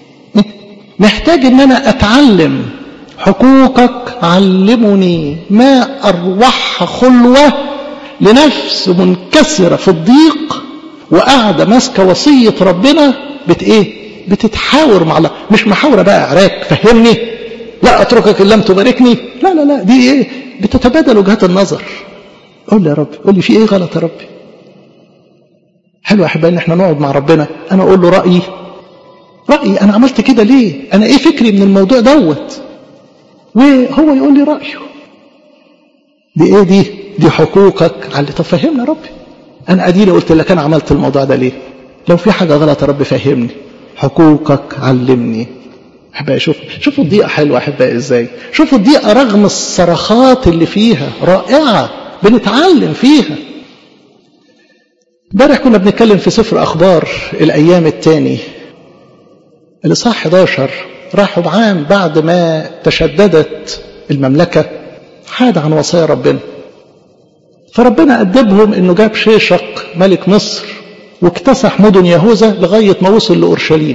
محتاج ان انا اتعلم حقوقك علمني ما اروح خلوه لنفس منكسره في الضيق وقاعدة ماسكة وصية ربنا بت ايه بتتحاور مع الله مش محاورة بقى عراك فهمني لا اتركك ان لم تباركني لا لا لا دي ايه بتتبادل وجهات النظر قول لي يا رب قول لي في ايه غلط يا رب حلو يا احبائي ان احنا نقعد مع ربنا انا اقول له رايي رايي انا عملت كده ليه انا ايه فكري من الموضوع دوت وهو يقول لي رايه دي ايه دي دي حقوقك على طب فهمني يا ربي انا اديني قلت لك انا عملت الموضوع ده ليه لو في حاجه غلط يا رب فهمني حقوقك علمني احبائي شوف شوفوا الضيقه حلوه احبائي ازاي شوفوا الضيقه رغم الصرخات اللي فيها رائعه بنتعلم فيها امبارح كنا بنتكلم في سفر اخبار الايام الثاني الاصحاح 11 راحوا بعام بعد ما تشددت المملكه حاد عن وصايا ربنا فربنا أدبهم انه جاب شيشق ملك مصر واكتسح مدن يهوذا لغايه ما وصل لاورشليم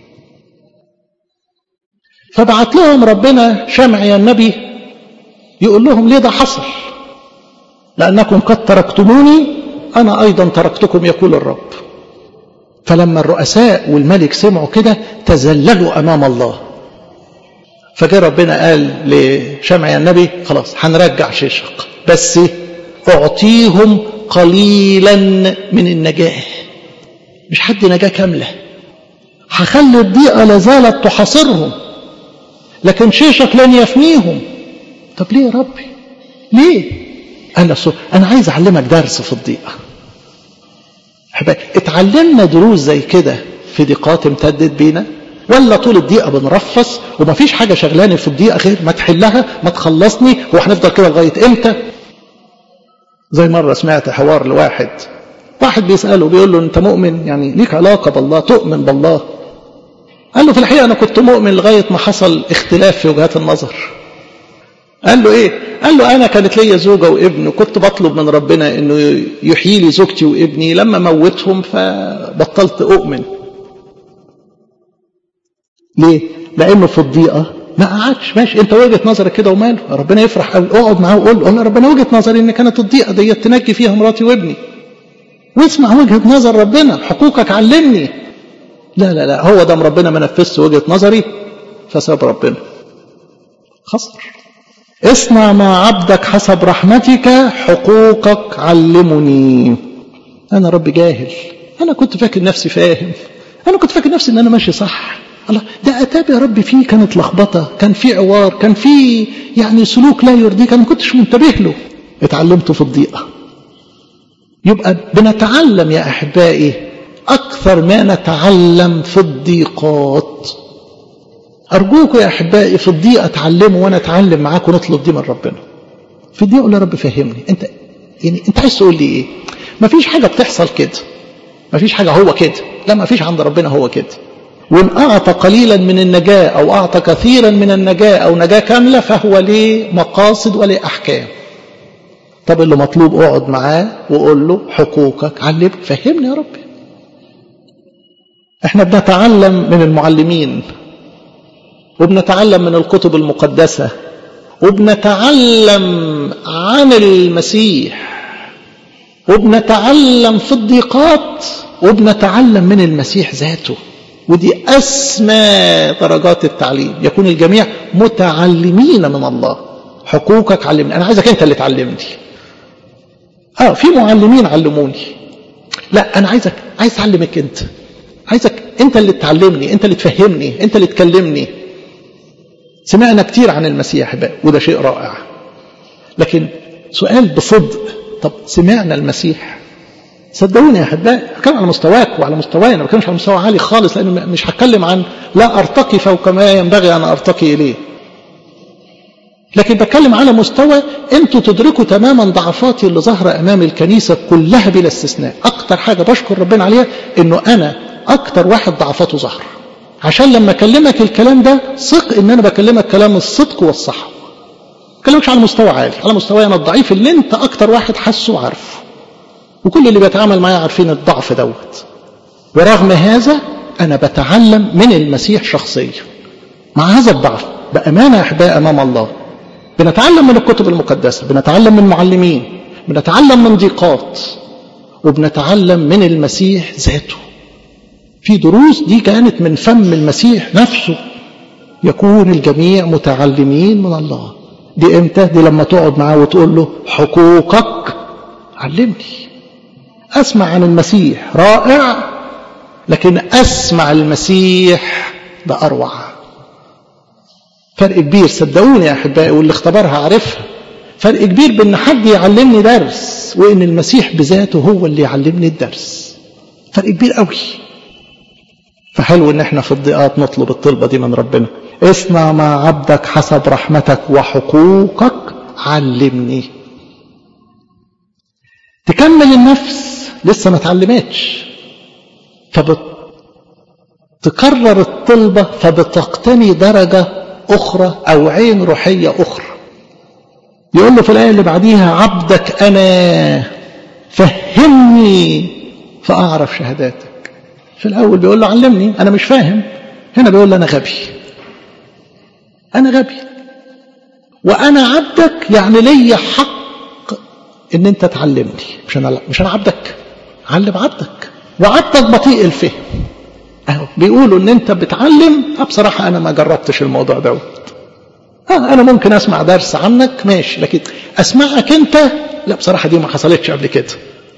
فبعت لهم ربنا شمعي النبي يقول لهم ليه ده حصل لأنكم قد تركتموني أنا أيضا تركتكم يقول الرب فلما الرؤساء والملك سمعوا كده تذللوا أمام الله فجاء ربنا قال لشمعي النبي خلاص هنرجع شيشق بس أعطيهم قليلا من النجاة مش حد نجاة كاملة هخلي الضيقة لازالت تحاصرهم لكن شيشك لن يفنيهم طب ليه يا ربي ليه انا سو... انا عايز اعلمك درس في الضيقه اتعلمنا دروس زي كده في ضيقات امتدت بينا ولا طول الضيقه بنرفص ومفيش حاجه شغلاني في الضيقه غير ما تحلها ما تخلصني هو هنفضل كده لغايه امتى زي مره سمعت حوار لواحد واحد بيساله بيقول له انت مؤمن يعني ليك علاقه بالله تؤمن بالله قال له في الحقيقه انا كنت مؤمن لغايه ما حصل اختلاف في وجهات النظر قال له ايه قال له انا كانت ليا زوجه وابن وكنت بطلب من ربنا انه يحيي لي زوجتي وابني لما موتهم فبطلت اؤمن ليه لانه في الضيقه ما قعدش ماشي انت وجهه نظرك كده وماله ربنا يفرح قوي اقعد معاه وقول له انا ربنا وجهه نظري ان كانت الضيقه ديت تنجي فيها مراتي وابني واسمع وجهه نظر ربنا حقوقك علمني لا لا لا هو دام ربنا ما نفذش وجهه نظري فساب ربنا خسر اصنع مع عبدك حسب رحمتك حقوقك علمني انا رب جاهل انا كنت فاكر نفسي فاهم انا كنت فاكر نفسي ان انا ماشي صح الله ده اتاب يا رب فيه كانت لخبطه كان في عوار كان في يعني سلوك لا يرضيك انا ما كنتش منتبه له اتعلمته في الضيقه يبقى بنتعلم يا احبائي اكثر ما نتعلم في الضيقات أرجوكم يا أحبائي في الضيقة اتعلموا وأنا أتعلم معاكم ونطلب دي من ربنا. في الضيقة أقول يا رب فهمني، أنت يعني أنت عايز تقول لي إيه؟ مفيش حاجة بتحصل كده. مفيش حاجة هو كده، لا مفيش عند ربنا هو كده. وإن أعطى قليلا من النجاة أو أعطى كثيرا من النجاة أو نجاة كاملة فهو ليه مقاصد وليه أحكام. طب اللي مطلوب اقعد معاه وقول له حقوقك علمني فهمني يا ربي. احنا بنتعلم من المعلمين وبنتعلم من الكتب المقدسة وبنتعلم عن المسيح وبنتعلم في الضيقات وبنتعلم من المسيح ذاته ودي أسمى درجات التعليم يكون الجميع متعلمين من الله حقوقك علمني أنا عايزك أنت اللي تعلمني آه في معلمين علموني لا أنا عايزك عايز أعلمك أنت عايزك أنت اللي تعلمني أنت اللي تفهمني أنت اللي تكلمني سمعنا كتير عن المسيح بقى وده شيء رائع لكن سؤال بصدق طب سمعنا المسيح صدقوني يا احبائي بتكلم على مستواك وعلى مستواي انا ما بتكلمش على مستوى عالي خالص لان مش هتكلم عن لا ارتقي فوق ما ينبغي ان ارتقي اليه لكن بتكلم على مستوى انتوا تدركوا تماما ضعفاتي اللي ظاهره امام الكنيسه كلها بلا استثناء اكتر حاجه بشكر ربنا عليها انه انا اكتر واحد ضعفاته ظهر عشان لما اكلمك الكلام ده ثق ان انا بكلمك كلام الصدق والصح بكلمكش على مستوى عالي على مستوى انا الضعيف اللي انت اكتر واحد حاسه وعارفه وكل اللي بيتعامل معايا عارفين الضعف دوت ورغم هذا انا بتعلم من المسيح شخصيا مع هذا الضعف بامانه يا احبائي امام الله بنتعلم من الكتب المقدسه بنتعلم من معلمين بنتعلم من ضيقات وبنتعلم من المسيح ذاته في دروس دي كانت من فم المسيح نفسه يكون الجميع متعلمين من الله دي امتى دي لما تقعد معاه وتقول له حقوقك علمني اسمع عن المسيح رائع لكن اسمع المسيح ده اروع فرق كبير صدقوني يا احبائي واللي اختبرها عارفها فرق كبير بان حد يعلمني درس وان المسيح بذاته هو اللي يعلمني الدرس فرق كبير قوي فحلو ان احنا في الضيقات نطلب الطلبه دي من ربنا اصنع مع عبدك حسب رحمتك وحقوقك علمني تكمل النفس لسه ما اتعلمتش فبتكرر الطلبة فبتقتني درجة أخرى أو عين روحية أخرى يقول له في الآية اللي بعديها عبدك أنا فهمني فأعرف شهاداتك في الأول بيقول له علمني أنا مش فاهم هنا بيقول له أنا غبي أنا غبي وأنا عبدك يعني ليا حق إن أنت تعلمني مش أنا مش أنا عبدك علم عبدك وعبدك بطيء الفهم أهو بيقولوا إن أنت بتعلم بصراحة أنا ما جربتش الموضوع دوت آه أنا ممكن أسمع درس عنك ماشي لكن أسمعك أنت لا بصراحة دي ما حصلتش قبل كده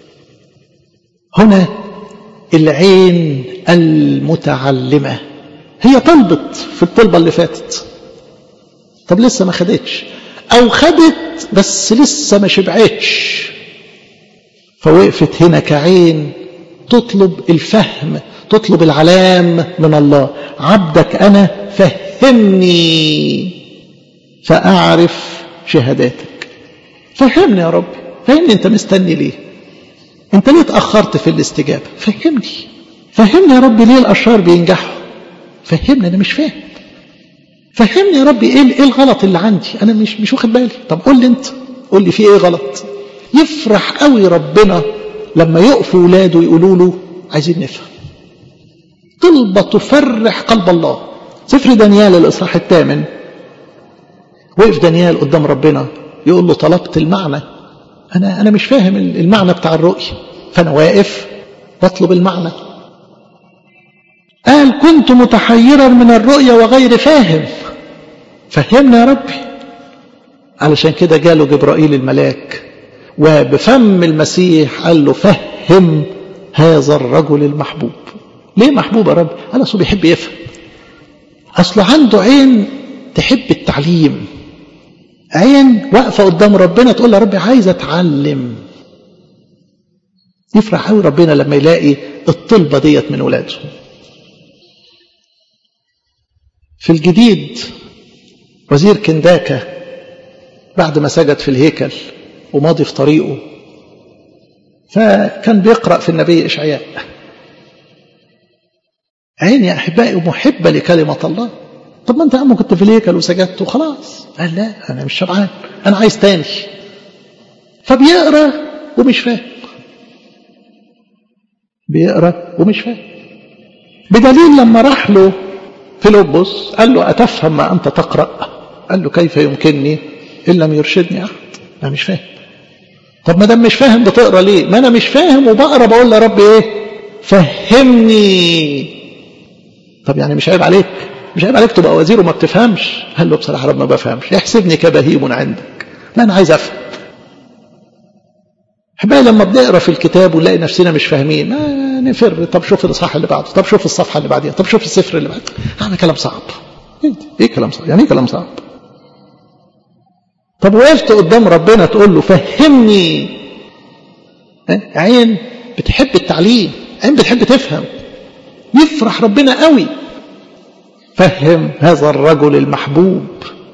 هنا العين المتعلمة هي طلبت في الطلبة اللي فاتت طب لسه ما خدتش أو خدت بس لسه ما شبعتش فوقفت هنا كعين تطلب الفهم تطلب العلام من الله عبدك أنا فهمني فأعرف شهاداتك فهمني يا رب فهمني أنت مستني ليه أنت ليه اتأخرت في الاستجابة فهمني فهمني يا رب ليه الأشرار بينجحوا فهمني أنا مش فاهم فهمني يا رب ايه ايه الغلط اللي عندي انا مش مش واخد بالي طب قول لي انت قول لي في ايه غلط يفرح قوي ربنا لما يقفوا ولاده يقولوا له عايزين نفهم طلبة تفرح قلب الله سفر دانيال الإصحاح الثامن وقف دانيال قدام ربنا يقول له طلبت المعنى أنا أنا مش فاهم المعنى بتاع الرؤية فأنا واقف بطلب المعنى قال كنت متحيرا من الرؤيا وغير فاهم فهمنا يا ربي علشان كده جاله جبرائيل الملاك وبفم المسيح قال له فهم هذا الرجل المحبوب ليه محبوب يا رب قال اصله بيحب يفهم اصله عنده عين تحب التعليم عين واقفه قدام ربنا تقول له يا ربي عايز اتعلم يفرح قوي ربنا لما يلاقي الطلبه ديت من ولاده في الجديد وزير كنداكا بعد ما سجد في الهيكل وماضي في طريقه فكان بيقرأ في النبي إشعياء عين يا أحبائي محبة لكلمة الله طب ما أنت يا عم كنت في الهيكل وسجدت وخلاص قال لا أنا مش شبعان أنا عايز تاني فبيقرأ ومش فاهم بيقرأ ومش فاهم بدليل لما راح له فيلبس قال له أتفهم ما أنت تقرأ قال له كيف يمكنني إن لم يرشدني أحد أنا مش فاهم طب ما دام مش فاهم بتقرا ليه ما انا مش فاهم وبقرا بقول يا رب ايه فهمني طب يعني مش عيب عليك مش عيب عليك تبقى وزير وما بتفهمش قال له بصراحه رب ما بفهمش يحسبني كبهيم عندك لا انا عايز افهم احبائي لما بنقرا في الكتاب ونلاقي نفسنا مش فاهمين ما نفر طب شوف الاصحاح اللي بعده طب شوف الصفحه اللي بعديها طب شوف السفر اللي بعده هذا كلام صعب ايه, إيه كلام صعب يعني ايه كلام صعب طب وقفت قدام ربنا تقول له فهمني عين بتحب التعليم عين بتحب تفهم يفرح ربنا قوي فهم هذا الرجل المحبوب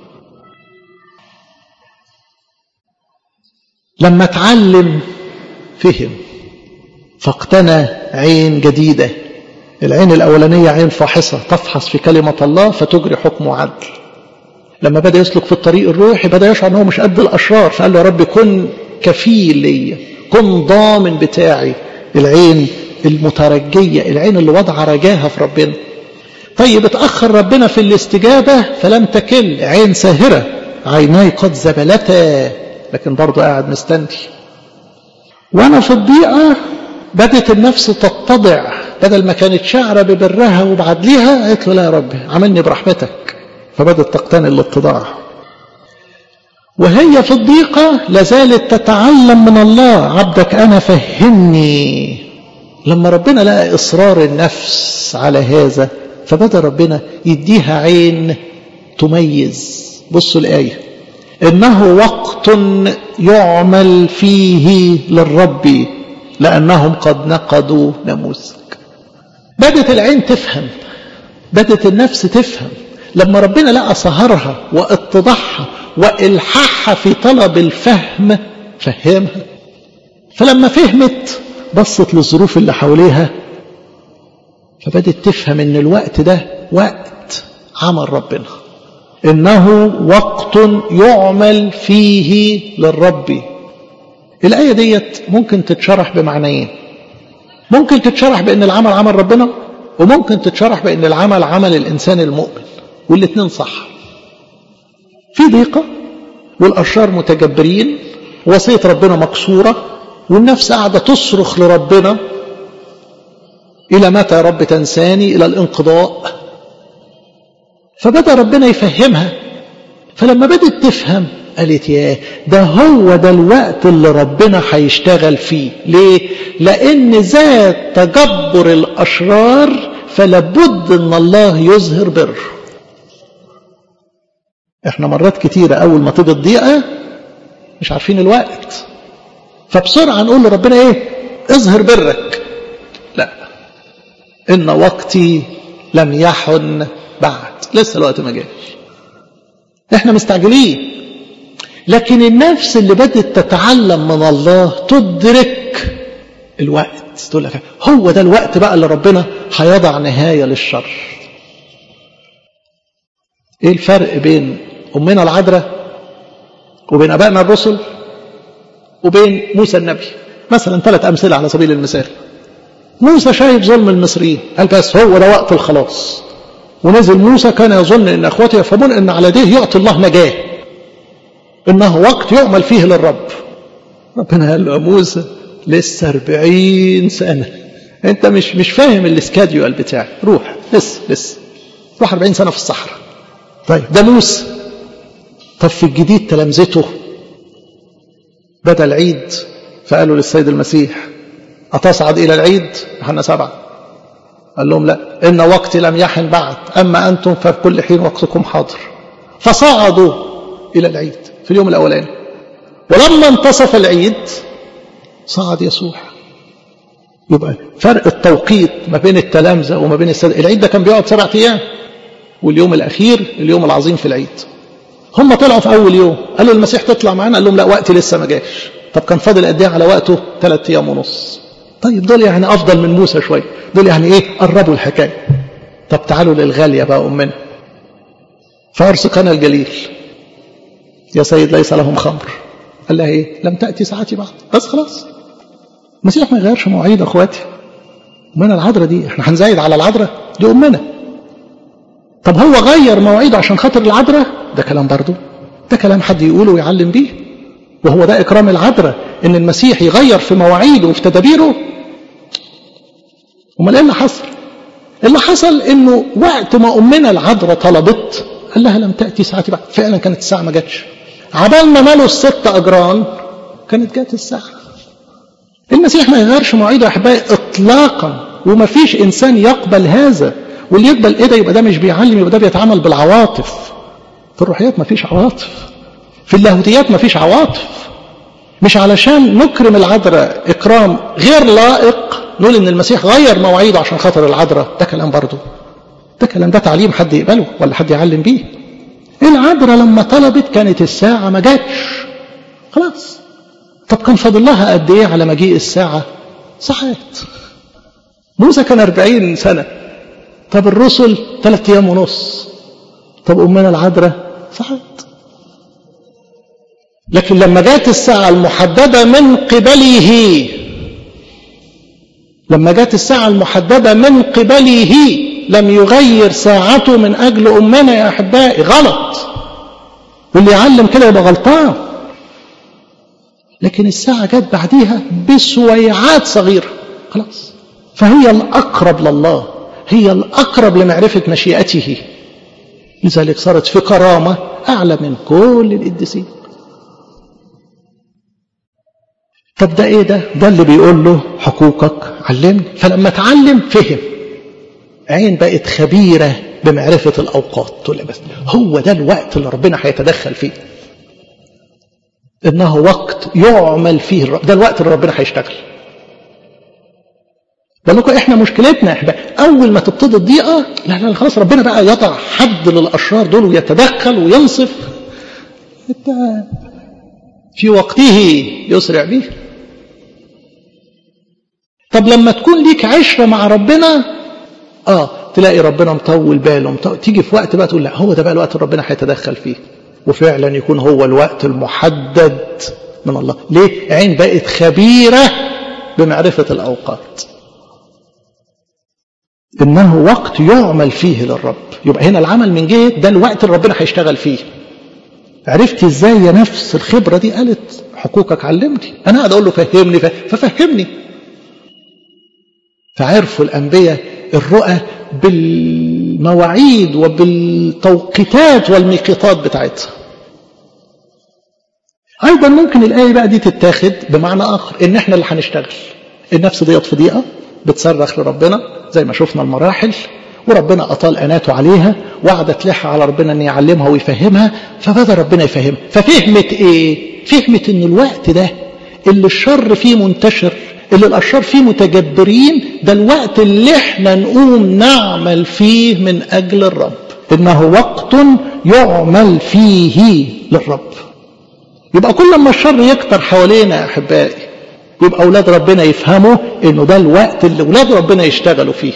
لما اتعلم فهم فاقتنى عين جديدة العين الأولانية عين فاحصة تفحص في كلمة الله فتجري حكم عدل لما بدأ يسلك في الطريق الروحي بدأ يشعر أنه مش قد الأشرار فقال له يا رب كن كفيل ليا كن ضامن بتاعي العين المترجية العين اللي وضع رجاها في ربنا طيب اتأخر ربنا في الاستجابة فلم تكل عين ساهرة عيناي قد زبلتا لكن برضه قاعد مستني وانا في الضيقة بدت النفس تتضع بدل ما كانت شعرة ببرها وبعدليها قالت له لا يا رب عملني برحمتك فبدت تقتني الاتضاع وهي في الضيقة لازالت تتعلم من الله عبدك أنا فهمني لما ربنا لقى إصرار النفس على هذا فبدأ ربنا يديها عين تميز بصوا الآية إنه وقت يعمل فيه للرب لأنهم قد نقضوا ناموسك بدت العين تفهم بدت النفس تفهم لما ربنا لقى سهرها واتضاعها والحاحها في طلب الفهم فهمها فلما فهمت بصت للظروف اللي حواليها فبدت تفهم ان الوقت ده وقت عمل ربنا انه وقت يعمل فيه للرب الايه ديت ممكن تتشرح بمعنيين ممكن تتشرح بان العمل عمل ربنا وممكن تتشرح بان العمل عمل الانسان المؤمن والاثنين صح في ضيقه والاشرار متجبرين وصيه ربنا مكسوره والنفس قاعده تصرخ لربنا الى متى يا رب تنساني الى الانقضاء فبدا ربنا يفهمها فلما بدت تفهم قالت ياه ده هو ده الوقت اللي ربنا هيشتغل فيه ليه لان ذات تجبر الاشرار فلابد ان الله يظهر بر احنا مرات كتيرة اول ما تيجي الضيقة مش عارفين الوقت فبسرعة نقول لربنا ايه اظهر برك لا ان وقتي لم يحن بعد لسه الوقت ما جاش احنا مستعجلين لكن النفس اللي بدت تتعلم من الله تدرك الوقت تقول لك هو ده الوقت بقى اللي ربنا هيضع نهايه للشر ايه الفرق بين امنا العذراء وبين ابائنا الرسل وبين موسى النبي مثلا ثلاث امثله على سبيل المثال موسى شايف ظلم المصريين قال بس هو ده وقت الخلاص ونزل موسى كان يظن ان اخوته يفهمون ان على يديه يعطي الله نجاه انه وقت يعمل فيه للرب ربنا قال له يا موسى لسه أربعين سنة انت مش مش فاهم الاسكاديول بتاعي روح لسه لسه روح أربعين سنة في الصحراء طيب ده موسى طب في الجديد تلامذته بدا العيد فقالوا للسيد المسيح أتصعد إلى العيد احنا سبعة قال لهم لا إن وقتي لم يحن بعد أما أنتم ففي كل حين وقتكم حاضر فصعدوا إلى العيد في اليوم الأولاني ولما انتصف العيد صعد يسوع يبقى فرق التوقيت ما بين التلامذة وما بين السادة العيد ده كان بيقعد سبعة أيام واليوم الأخير اليوم العظيم في العيد هم طلعوا في أول يوم قالوا المسيح تطلع معانا قال لهم لا وقتي لسه ما جاش طب كان فاضل قد ايه على وقته ثلاث أيام ونص طيب دول يعني أفضل من موسى شوية دول يعني إيه قربوا الحكاية طب تعالوا للغالية بقى أمنا فأرسقنا الجليل يا سيد ليس لهم خمر قال لها ايه لم تأتي ساعتي بعد بس خلاص المسيح ما يغيرش مواعيد اخواتي امنا العذراء دي احنا هنزايد على العذراء دي امنا طب هو غير مواعيده عشان خاطر العذراء ده كلام برضه ده كلام حد يقوله ويعلم بيه وهو ده اكرام العذراء ان المسيح يغير في مواعيده وفي تدابيره امال ايه اللي حصل اللي حصل انه وقت ما امنا العذراء طلبت قال لها لم تاتي ساعتي بعد فعلا كانت الساعه ما جاتش عبال ما مالوا الست أجران كانت جات الساعة المسيح ما يغيرش مواعيده يا أحبائي إطلاقا وما فيش إنسان يقبل هذا واللي يقبل إيه ده يبقى ده مش بيعلم يبقى ده بيتعامل بالعواطف في الروحيات ما فيش عواطف في اللاهوتيات ما فيش عواطف مش علشان نكرم العذراء إكرام غير لائق نقول إن المسيح غير مواعيده عشان خاطر العذراء ده كلام برضه ده كلام ده تعليم حد يقبله ولا حد يعلم بيه العذراء لما طلبت كانت الساعة ما جاتش خلاص طب كان فاضل لها قد ايه على مجيء الساعة ساعات موسى كان أربعين سنة طب الرسل ثلاثة أيام ونص طب أمنا العذراء ساعات لكن لما جات الساعة المحددة من قبله لما جات الساعة المحددة من قبله لم يغير ساعته من أجل أمنا يا أحبائي غلط واللي يعلم كده يبقى غلطان لكن الساعة جت بعديها بسويعات صغيرة خلاص فهي الأقرب لله هي الأقرب لمعرفة مشيئته لذلك صارت في كرامة أعلى من كل القديسين طب ده ايه ده ده اللي بيقول له حقوقك علمني فلما اتعلم فهم عين بقت خبيرة بمعرفة الأوقات تقول بس هو ده الوقت اللي ربنا هيتدخل فيه إنه وقت يعمل فيه الرب ده الوقت اللي ربنا هيشتغل لكم احنا مشكلتنا احنا اول ما تبتدي الضيقه لا لا خلاص ربنا بقى يضع حد للاشرار دول ويتدخل وينصف انت في وقته يسرع به طب لما تكون ليك عشره مع ربنا اه تلاقي ربنا مطول باله مطول. تيجي في وقت بقى تقول لا هو ده بقى الوقت اللي ربنا هيتدخل فيه وفعلا يكون هو الوقت المحدد من الله ليه عين بقت خبيره بمعرفه الاوقات انه وقت يعمل فيه للرب يبقى هنا العمل من جهه ده الوقت اللي ربنا هيشتغل فيه عرفت ازاي يا نفس الخبره دي قالت حقوقك علمني انا قاعد اقول له فهمني ففهمني فعرفوا الانبياء الرؤى بالمواعيد وبالتوقيتات والميقيتات بتاعتها ايضا ممكن الايه بقى دي تتاخد بمعنى اخر ان احنا اللي هنشتغل النفس ديت في ضيقه بتصرخ لربنا زي ما شفنا المراحل وربنا أطال أناته عليها وقعدت تلح على ربنا أن يعلمها ويفهمها فبدأ ربنا يفهمها ففهمت إيه؟ فهمت أن الوقت ده اللي الشر فيه منتشر اللي الأشرار فيه متجبرين ده الوقت اللي احنا نقوم نعمل فيه من أجل الرب إنه وقت يعمل فيه للرب يبقى كل ما الشر يكتر حوالينا يا أحبائي يبقى أولاد ربنا يفهموا إنه ده الوقت اللي أولاد ربنا يشتغلوا فيه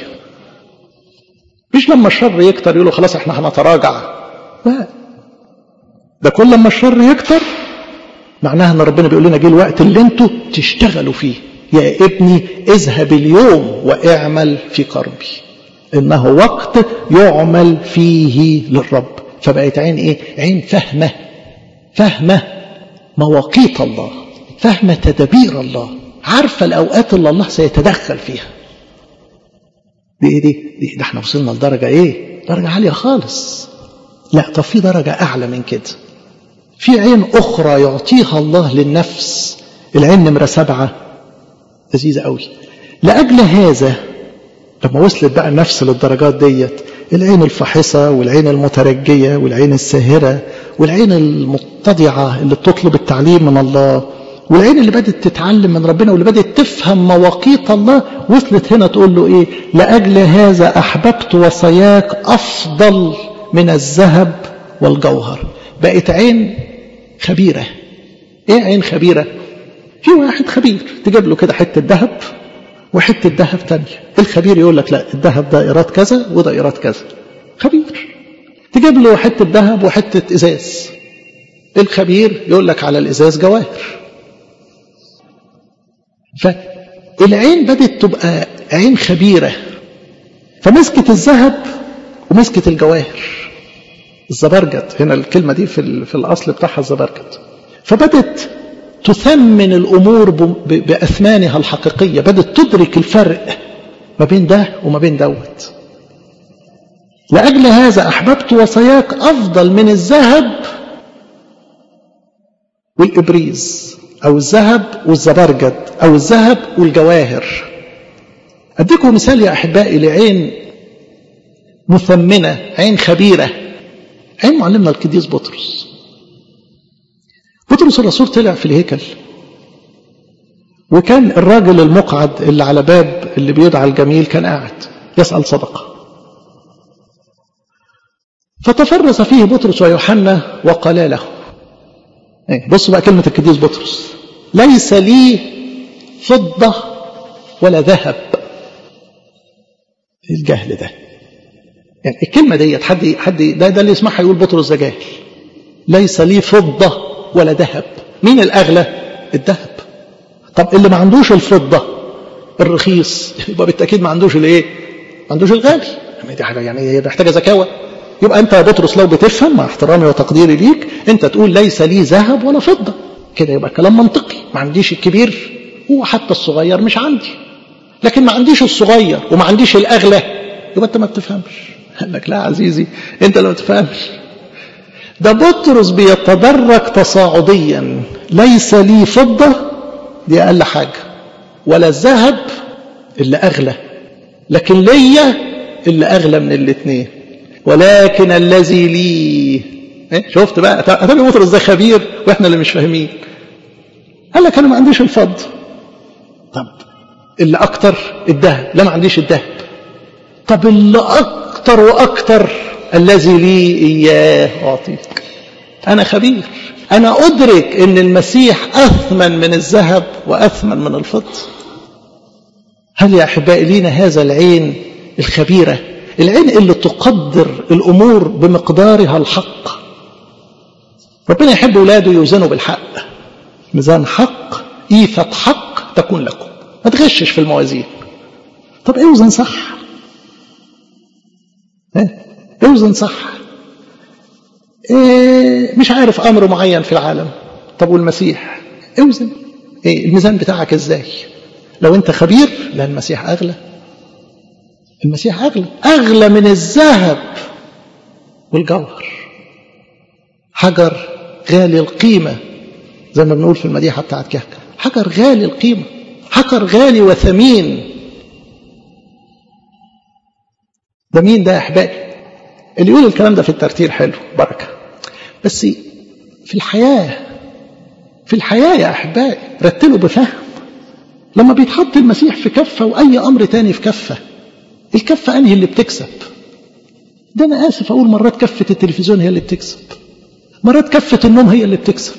مش لما الشر يكتر يقولوا خلاص احنا هنتراجع لا ده كل ما الشر يكتر معناها ان ربنا بيقول لنا جه الوقت اللي انتوا تشتغلوا فيه يا ابني اذهب اليوم واعمل في كربي انه وقت يعمل فيه للرب فبقت عين ايه عين فهمه فهمه مواقيت الله فاهمة تدابير الله عارفة الأوقات اللي الله سيتدخل فيها دي ايه دي, دي ده احنا وصلنا لدرجة ايه درجة عالية خالص لا طب في درجة أعلى من كده في عين أخرى يعطيها الله للنفس العين نمرة سبعة لذيذة قوي لأجل هذا لما وصلت بقى النفس للدرجات ديت العين الفاحصة والعين المترجية والعين الساهرة والعين المتضعة اللي بتطلب التعليم من الله والعين اللي بدأت تتعلم من ربنا واللي بدأت تفهم مواقيت الله وصلت هنا تقول له ايه لأجل هذا أحببت وصاياك أفضل من الذهب والجوهر بقت عين خبيرة ايه عين خبيرة في واحد خبير تجيب له كده حتة ذهب وحتة ذهب تانية الخبير يقول لك لا الذهب ده إيراد كذا وده إيراد كذا خبير تجيب له حتة ذهب وحتة إزاز الخبير يقول لك على الإزاز جواهر فالعين بدت تبقى عين خبيرة فمسكت الذهب ومسكت الجواهر الزبرجد هنا الكلمة دي في, في الأصل بتاعها الزبرجد فبدت تثمن الأمور بأثمانها الحقيقية بدت تدرك الفرق ما بين ده وما بين دوت لأجل هذا أحببت وصاياك أفضل من الذهب والإبريز أو الذهب والزبرجد أو الذهب والجواهر أديكم مثال يا أحبائي لعين مثمنة عين خبيرة عين معلمنا القديس بطرس بطرس الرسول طلع في الهيكل وكان الراجل المقعد اللي على باب اللي بيدعى الجميل كان قاعد يسأل صدقة فتفرس فيه بطرس ويوحنا وقال له بصوا بقى كلمة القديس بطرس ليس لي فضة ولا ذهب الجهل ده يعني الكلمة ديت حد حد ده, ده اللي يسمعها يقول بطرس ده جاهل ليس لي فضة ولا ذهب مين الأغلى الذهب طب اللي ما عندوش الفضة الرخيص يبقى بالتأكيد ما عندوش الايه ما عندوش الغالي دي حاجة يعني هي محتاجة ذكاوة يبقى أنت يا بطرس لو بتفهم مع احترامي وتقديري ليك أنت تقول ليس لي ذهب ولا فضة كده يبقى كلام منطقي ما عنديش الكبير وحتى الصغير مش عندي لكن ما عنديش الصغير وما عنديش الاغلى يبقى انت ما بتفهمش قال لك لا عزيزي انت اللي ما تفهمش ده بطرس بيتدرج تصاعديا ليس لي فضة دي أقل حاجة ولا الذهب اللي أغلى لكن ليا اللي أغلى من الاثنين ولكن الذي لي إيه؟ شفت بقى أتابع بطرس ده خبير وإحنا اللي مش فاهمين قال لك أنا ما عنديش الفضة طب اللي أكتر الذهب لا ما عنديش الذهب طب اللي أكتر وأكتر الذي لي إياه أعطيك أنا خبير أنا أدرك أن المسيح أثمن من الذهب وأثمن من الفضة هل يا أحبائي لينا هذا العين الخبيرة العين اللي تقدر الأمور بمقدارها الحق ربنا يحب أولاده يوزنوا بالحق ميزان حق إيفة حق تكون لكم ما تغشش في الموازين طب اوزن صح اوزن صح إيه مش عارف امر معين في العالم طب والمسيح اوزن إيه الميزان بتاعك ازاي لو انت خبير لا المسيح اغلى المسيح اغلى اغلى من الذهب والجوهر حجر غالي القيمه زي ما بنقول في المديحه بتاعت كهك حجر غالي القيمه حجر غالي وثمين ده مين ده يا احبائي اللي يقول الكلام ده في الترتيل حلو بركة بس في الحياة في الحياة يا أحبائي رتلوا بفهم لما بيتحط المسيح في كفة وأي أمر تاني في كفة الكفة أنهي اللي بتكسب ده أنا آسف أقول مرات كفة التلفزيون هي اللي بتكسب مرات كفة النوم هي اللي بتكسب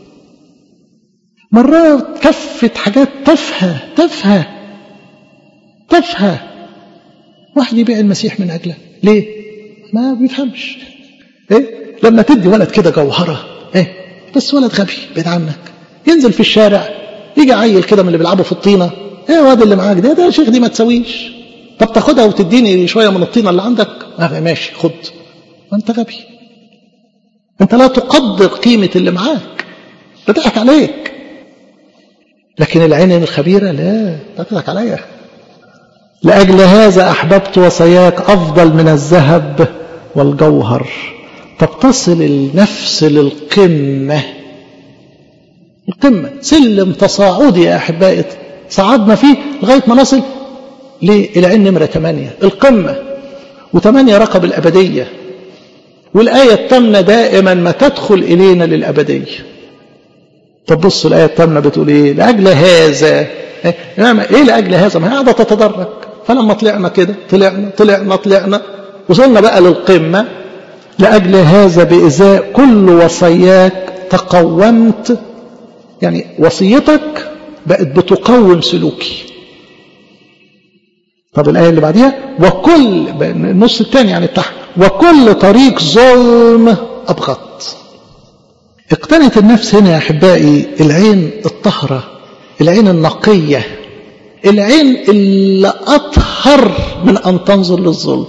مرات كفة حاجات تافهة تافهة تافهة واحد يبيع المسيح من أجله ليه؟ ما بيفهمش ايه لما تدي ولد كده جوهره ايه بس ولد غبي بعيد عنك ينزل في الشارع يجي عيل كده من اللي بيلعبوا في الطينه ايه الواد اللي معاك ده ده يا شيخ دي ما تسويش طب تاخدها وتديني شويه من الطينه اللي عندك آه ماشي خد ما انت غبي انت لا تقدر قيمه اللي معاك بضحك عليك لكن العين الخبيره لا تضحك عليا لأجل هذا أحببت وصاياك أفضل من الذهب والجوهر طب تصل النفس للقمة القمة سلم تصاعدي يا أحبائي صعدنا فيه لغاية ما نصل للعين نمرة 8 القمة و8 رقب الأبدية والآية الثامنة دائما ما تدخل إلينا للأبدية طب بصوا الآية الثامنة بتقول إيه لأجل هذا ايه لأجل هذا ما هي قاعدة تتدرج فلما طلعنا كده طلعنا طلعنا طلعنا وصلنا بقى للقمة لأجل هذا بإزاء كل وصياك تقومت يعني وصيتك بقت بتقوم سلوكي طب الآية اللي بعديها وكل النص الثاني يعني بتاعها وكل طريق ظلم أبغض اقتنت النفس هنا يا أحبائي العين الطهرة العين النقية العين اللي أطهر من أن تنظر للظلم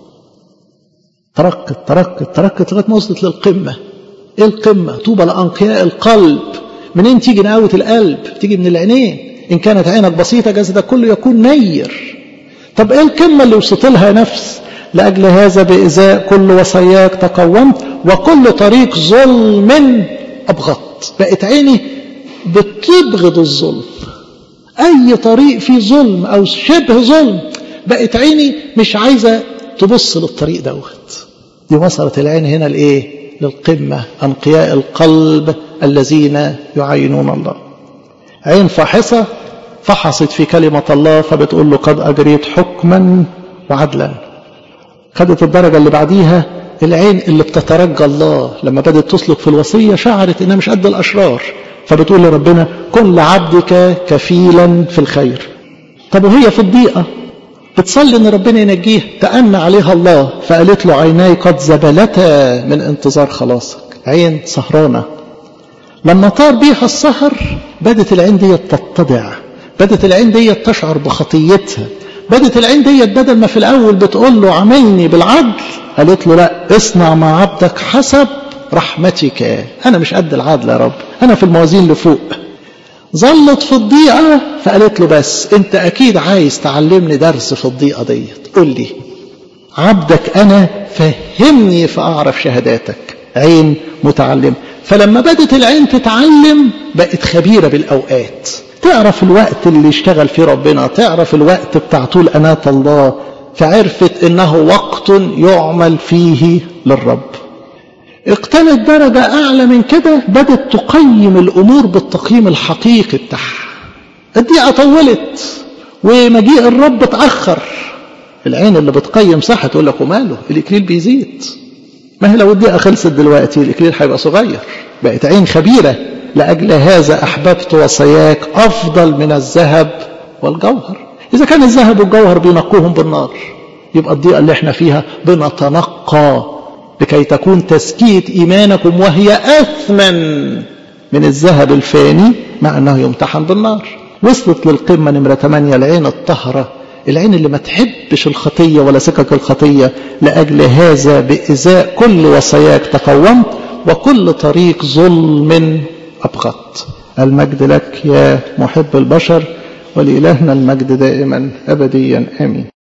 تركت تركت تركت لغاية ما وصلت للقمة إيه القمة طوبى لأنقياء القلب منين تيجي نقاوة القلب تيجي من العينين إن كانت عينك بسيطة جسدك كله يكون نير طب إيه القمة اللي وصلت لها نفس لأجل هذا بإزاء كل وصاياك تقومت وكل طريق ظلم أبغضت بقت عيني بتبغض الظلم أي طريق فيه ظلم أو شبه ظلم بقت عيني مش عايزة تبص للطريق دوت دي وصلت العين هنا لإيه للقمة أنقياء القلب الذين يعينون الله عين فاحصة فحصت في كلمة الله فبتقول له قد أجريت حكما وعدلا خدت الدرجة اللي بعديها العين اللي بتترجى الله لما بدأت تسلك في الوصية شعرت إنها مش قد الأشرار فبتقول لربنا كن لعبدك كفيلا في الخير طب وهي في الضيقة بتصلي ان ربنا ينجيه تأنى عليها الله فقالت له عيناي قد زبلتا من انتظار خلاصك عين سهرانة لما طار بيها السهر بدت العين دي تتضع بدت العين دي تشعر بخطيتها بدت العين دي بدل ما في الأول بتقول له عملني بالعدل قالت له لا اصنع مع عبدك حسب رحمتك أنا مش قد العدل يا رب أنا في الموازين لفوق ظلت في الضيقة فقالت له بس انت اكيد عايز تعلمني درس في الضيقة ديت قول لي عبدك انا فهمني فاعرف شهاداتك عين متعلم فلما بدت العين تتعلم بقت خبيرة بالاوقات تعرف الوقت اللي يشتغل فيه ربنا تعرف الوقت بتاع طول أناة الله فعرفت انه وقت يعمل فيه للرب اقتنت درجة أعلى من كده بدأت تقيم الأمور بالتقييم الحقيقي بتاعها الدقيقة طولت ومجيء الرب اتأخر العين اللي بتقيم صح تقول لك وماله الإكليل بيزيد ما هي لو الدقيقة خلصت دلوقتي الإكليل هيبقى صغير بقت عين خبيرة لأجل هذا أحببت وصاياك أفضل من الذهب والجوهر إذا كان الذهب والجوهر بينقوهم بالنار يبقى الضيقة اللي احنا فيها بنتنقى لكي تكون تزكية إيمانكم وهي أثمن من الذهب الفاني مع أنه يمتحن بالنار وصلت للقمة نمرة 8 العين الطهرة العين اللي ما تحبش الخطية ولا سكك الخطية لأجل هذا بإزاء كل وصاياك تقومت وكل طريق ظلم أبغضت المجد لك يا محب البشر ولإلهنا المجد دائما أبديا آمين